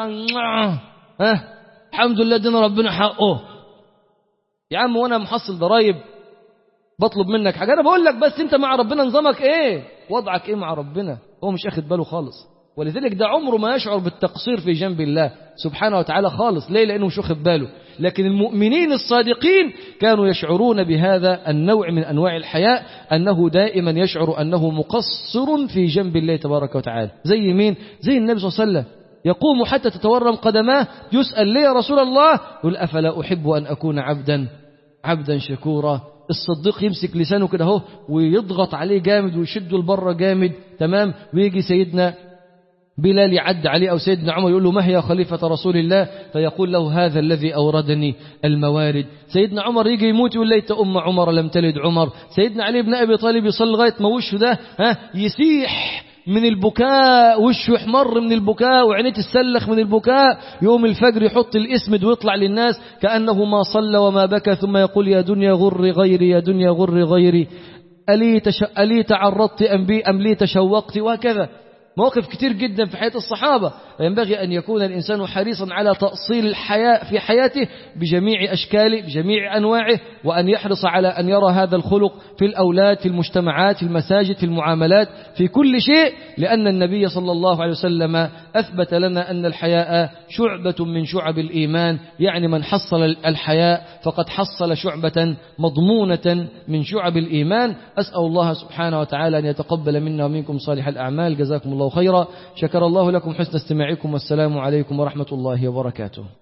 ها الحمد لله ادينا ربنا حقه يا عم وانا محصل ضرايب بطلب منك حاجه انا بقول لك بس انت مع ربنا نظامك ايه وضعك ايه مع ربنا هو مش اخد باله خالص ولذلك ده عمره ما يشعر بالتقصير في جنب الله سبحانه وتعالى خالص ليه لانه مش واخد باله لكن المؤمنين الصادقين كانوا يشعرون بهذا النوع من انواع الحياء انه دائما يشعر انه مقصر في جنب الله تبارك وتعالى زي مين زي النبي صلى الله عليه وسلم يقوم حتى تتورم قدماه يسأل لي يا رسول الله يقول أفلا أحب أن أكون عبدا عبدا شكورا الصديق يمسك لسانه كده اهو ويضغط عليه جامد ويشده لبره جامد تمام ويجي سيدنا بلال يعد عليه أو سيدنا عمر يقول له ما هي خليفة رسول الله فيقول له هذا الذي أوردني الموارد سيدنا عمر يجي يموت يقول ليت أم عمر لم تلد عمر سيدنا علي بن أبي طالب يصلي لغاية ما وشه ده ها يسيح من البكاء وشه يحمر من البكاء وعينيه تسلخ من البكاء يوم الفجر يحط الاسمد ويطلع للناس كأنه ما صلى وما بكى ثم يقول يا دنيا غر غيري يا دنيا غر غيري ألي, تش... ألي تعرضت أم بي أم لي تشوقت وهكذا مواقف كتير جدا في حياة الصحابة فينبغي أن يكون الإنسان حريصا على تأصيل الحياة في حياته بجميع أشكاله بجميع أنواعه وأن يحرص على أن يرى هذا الخلق في الأولاد في المجتمعات في المساجد في المعاملات في كل شيء لأن النبي صلى الله عليه وسلم أثبت لنا أن الحياء شعبة من شعب الإيمان يعني من حصل الحياء فقد حصل شعبة مضمونة من شعب الإيمان أسأل الله سبحانه وتعالى أن يتقبل منا ومنكم صالح الأعمال جزاكم الله خيرا شكر الله لكم حسن استماعكم والسلام عليكم ورحمة الله وبركاته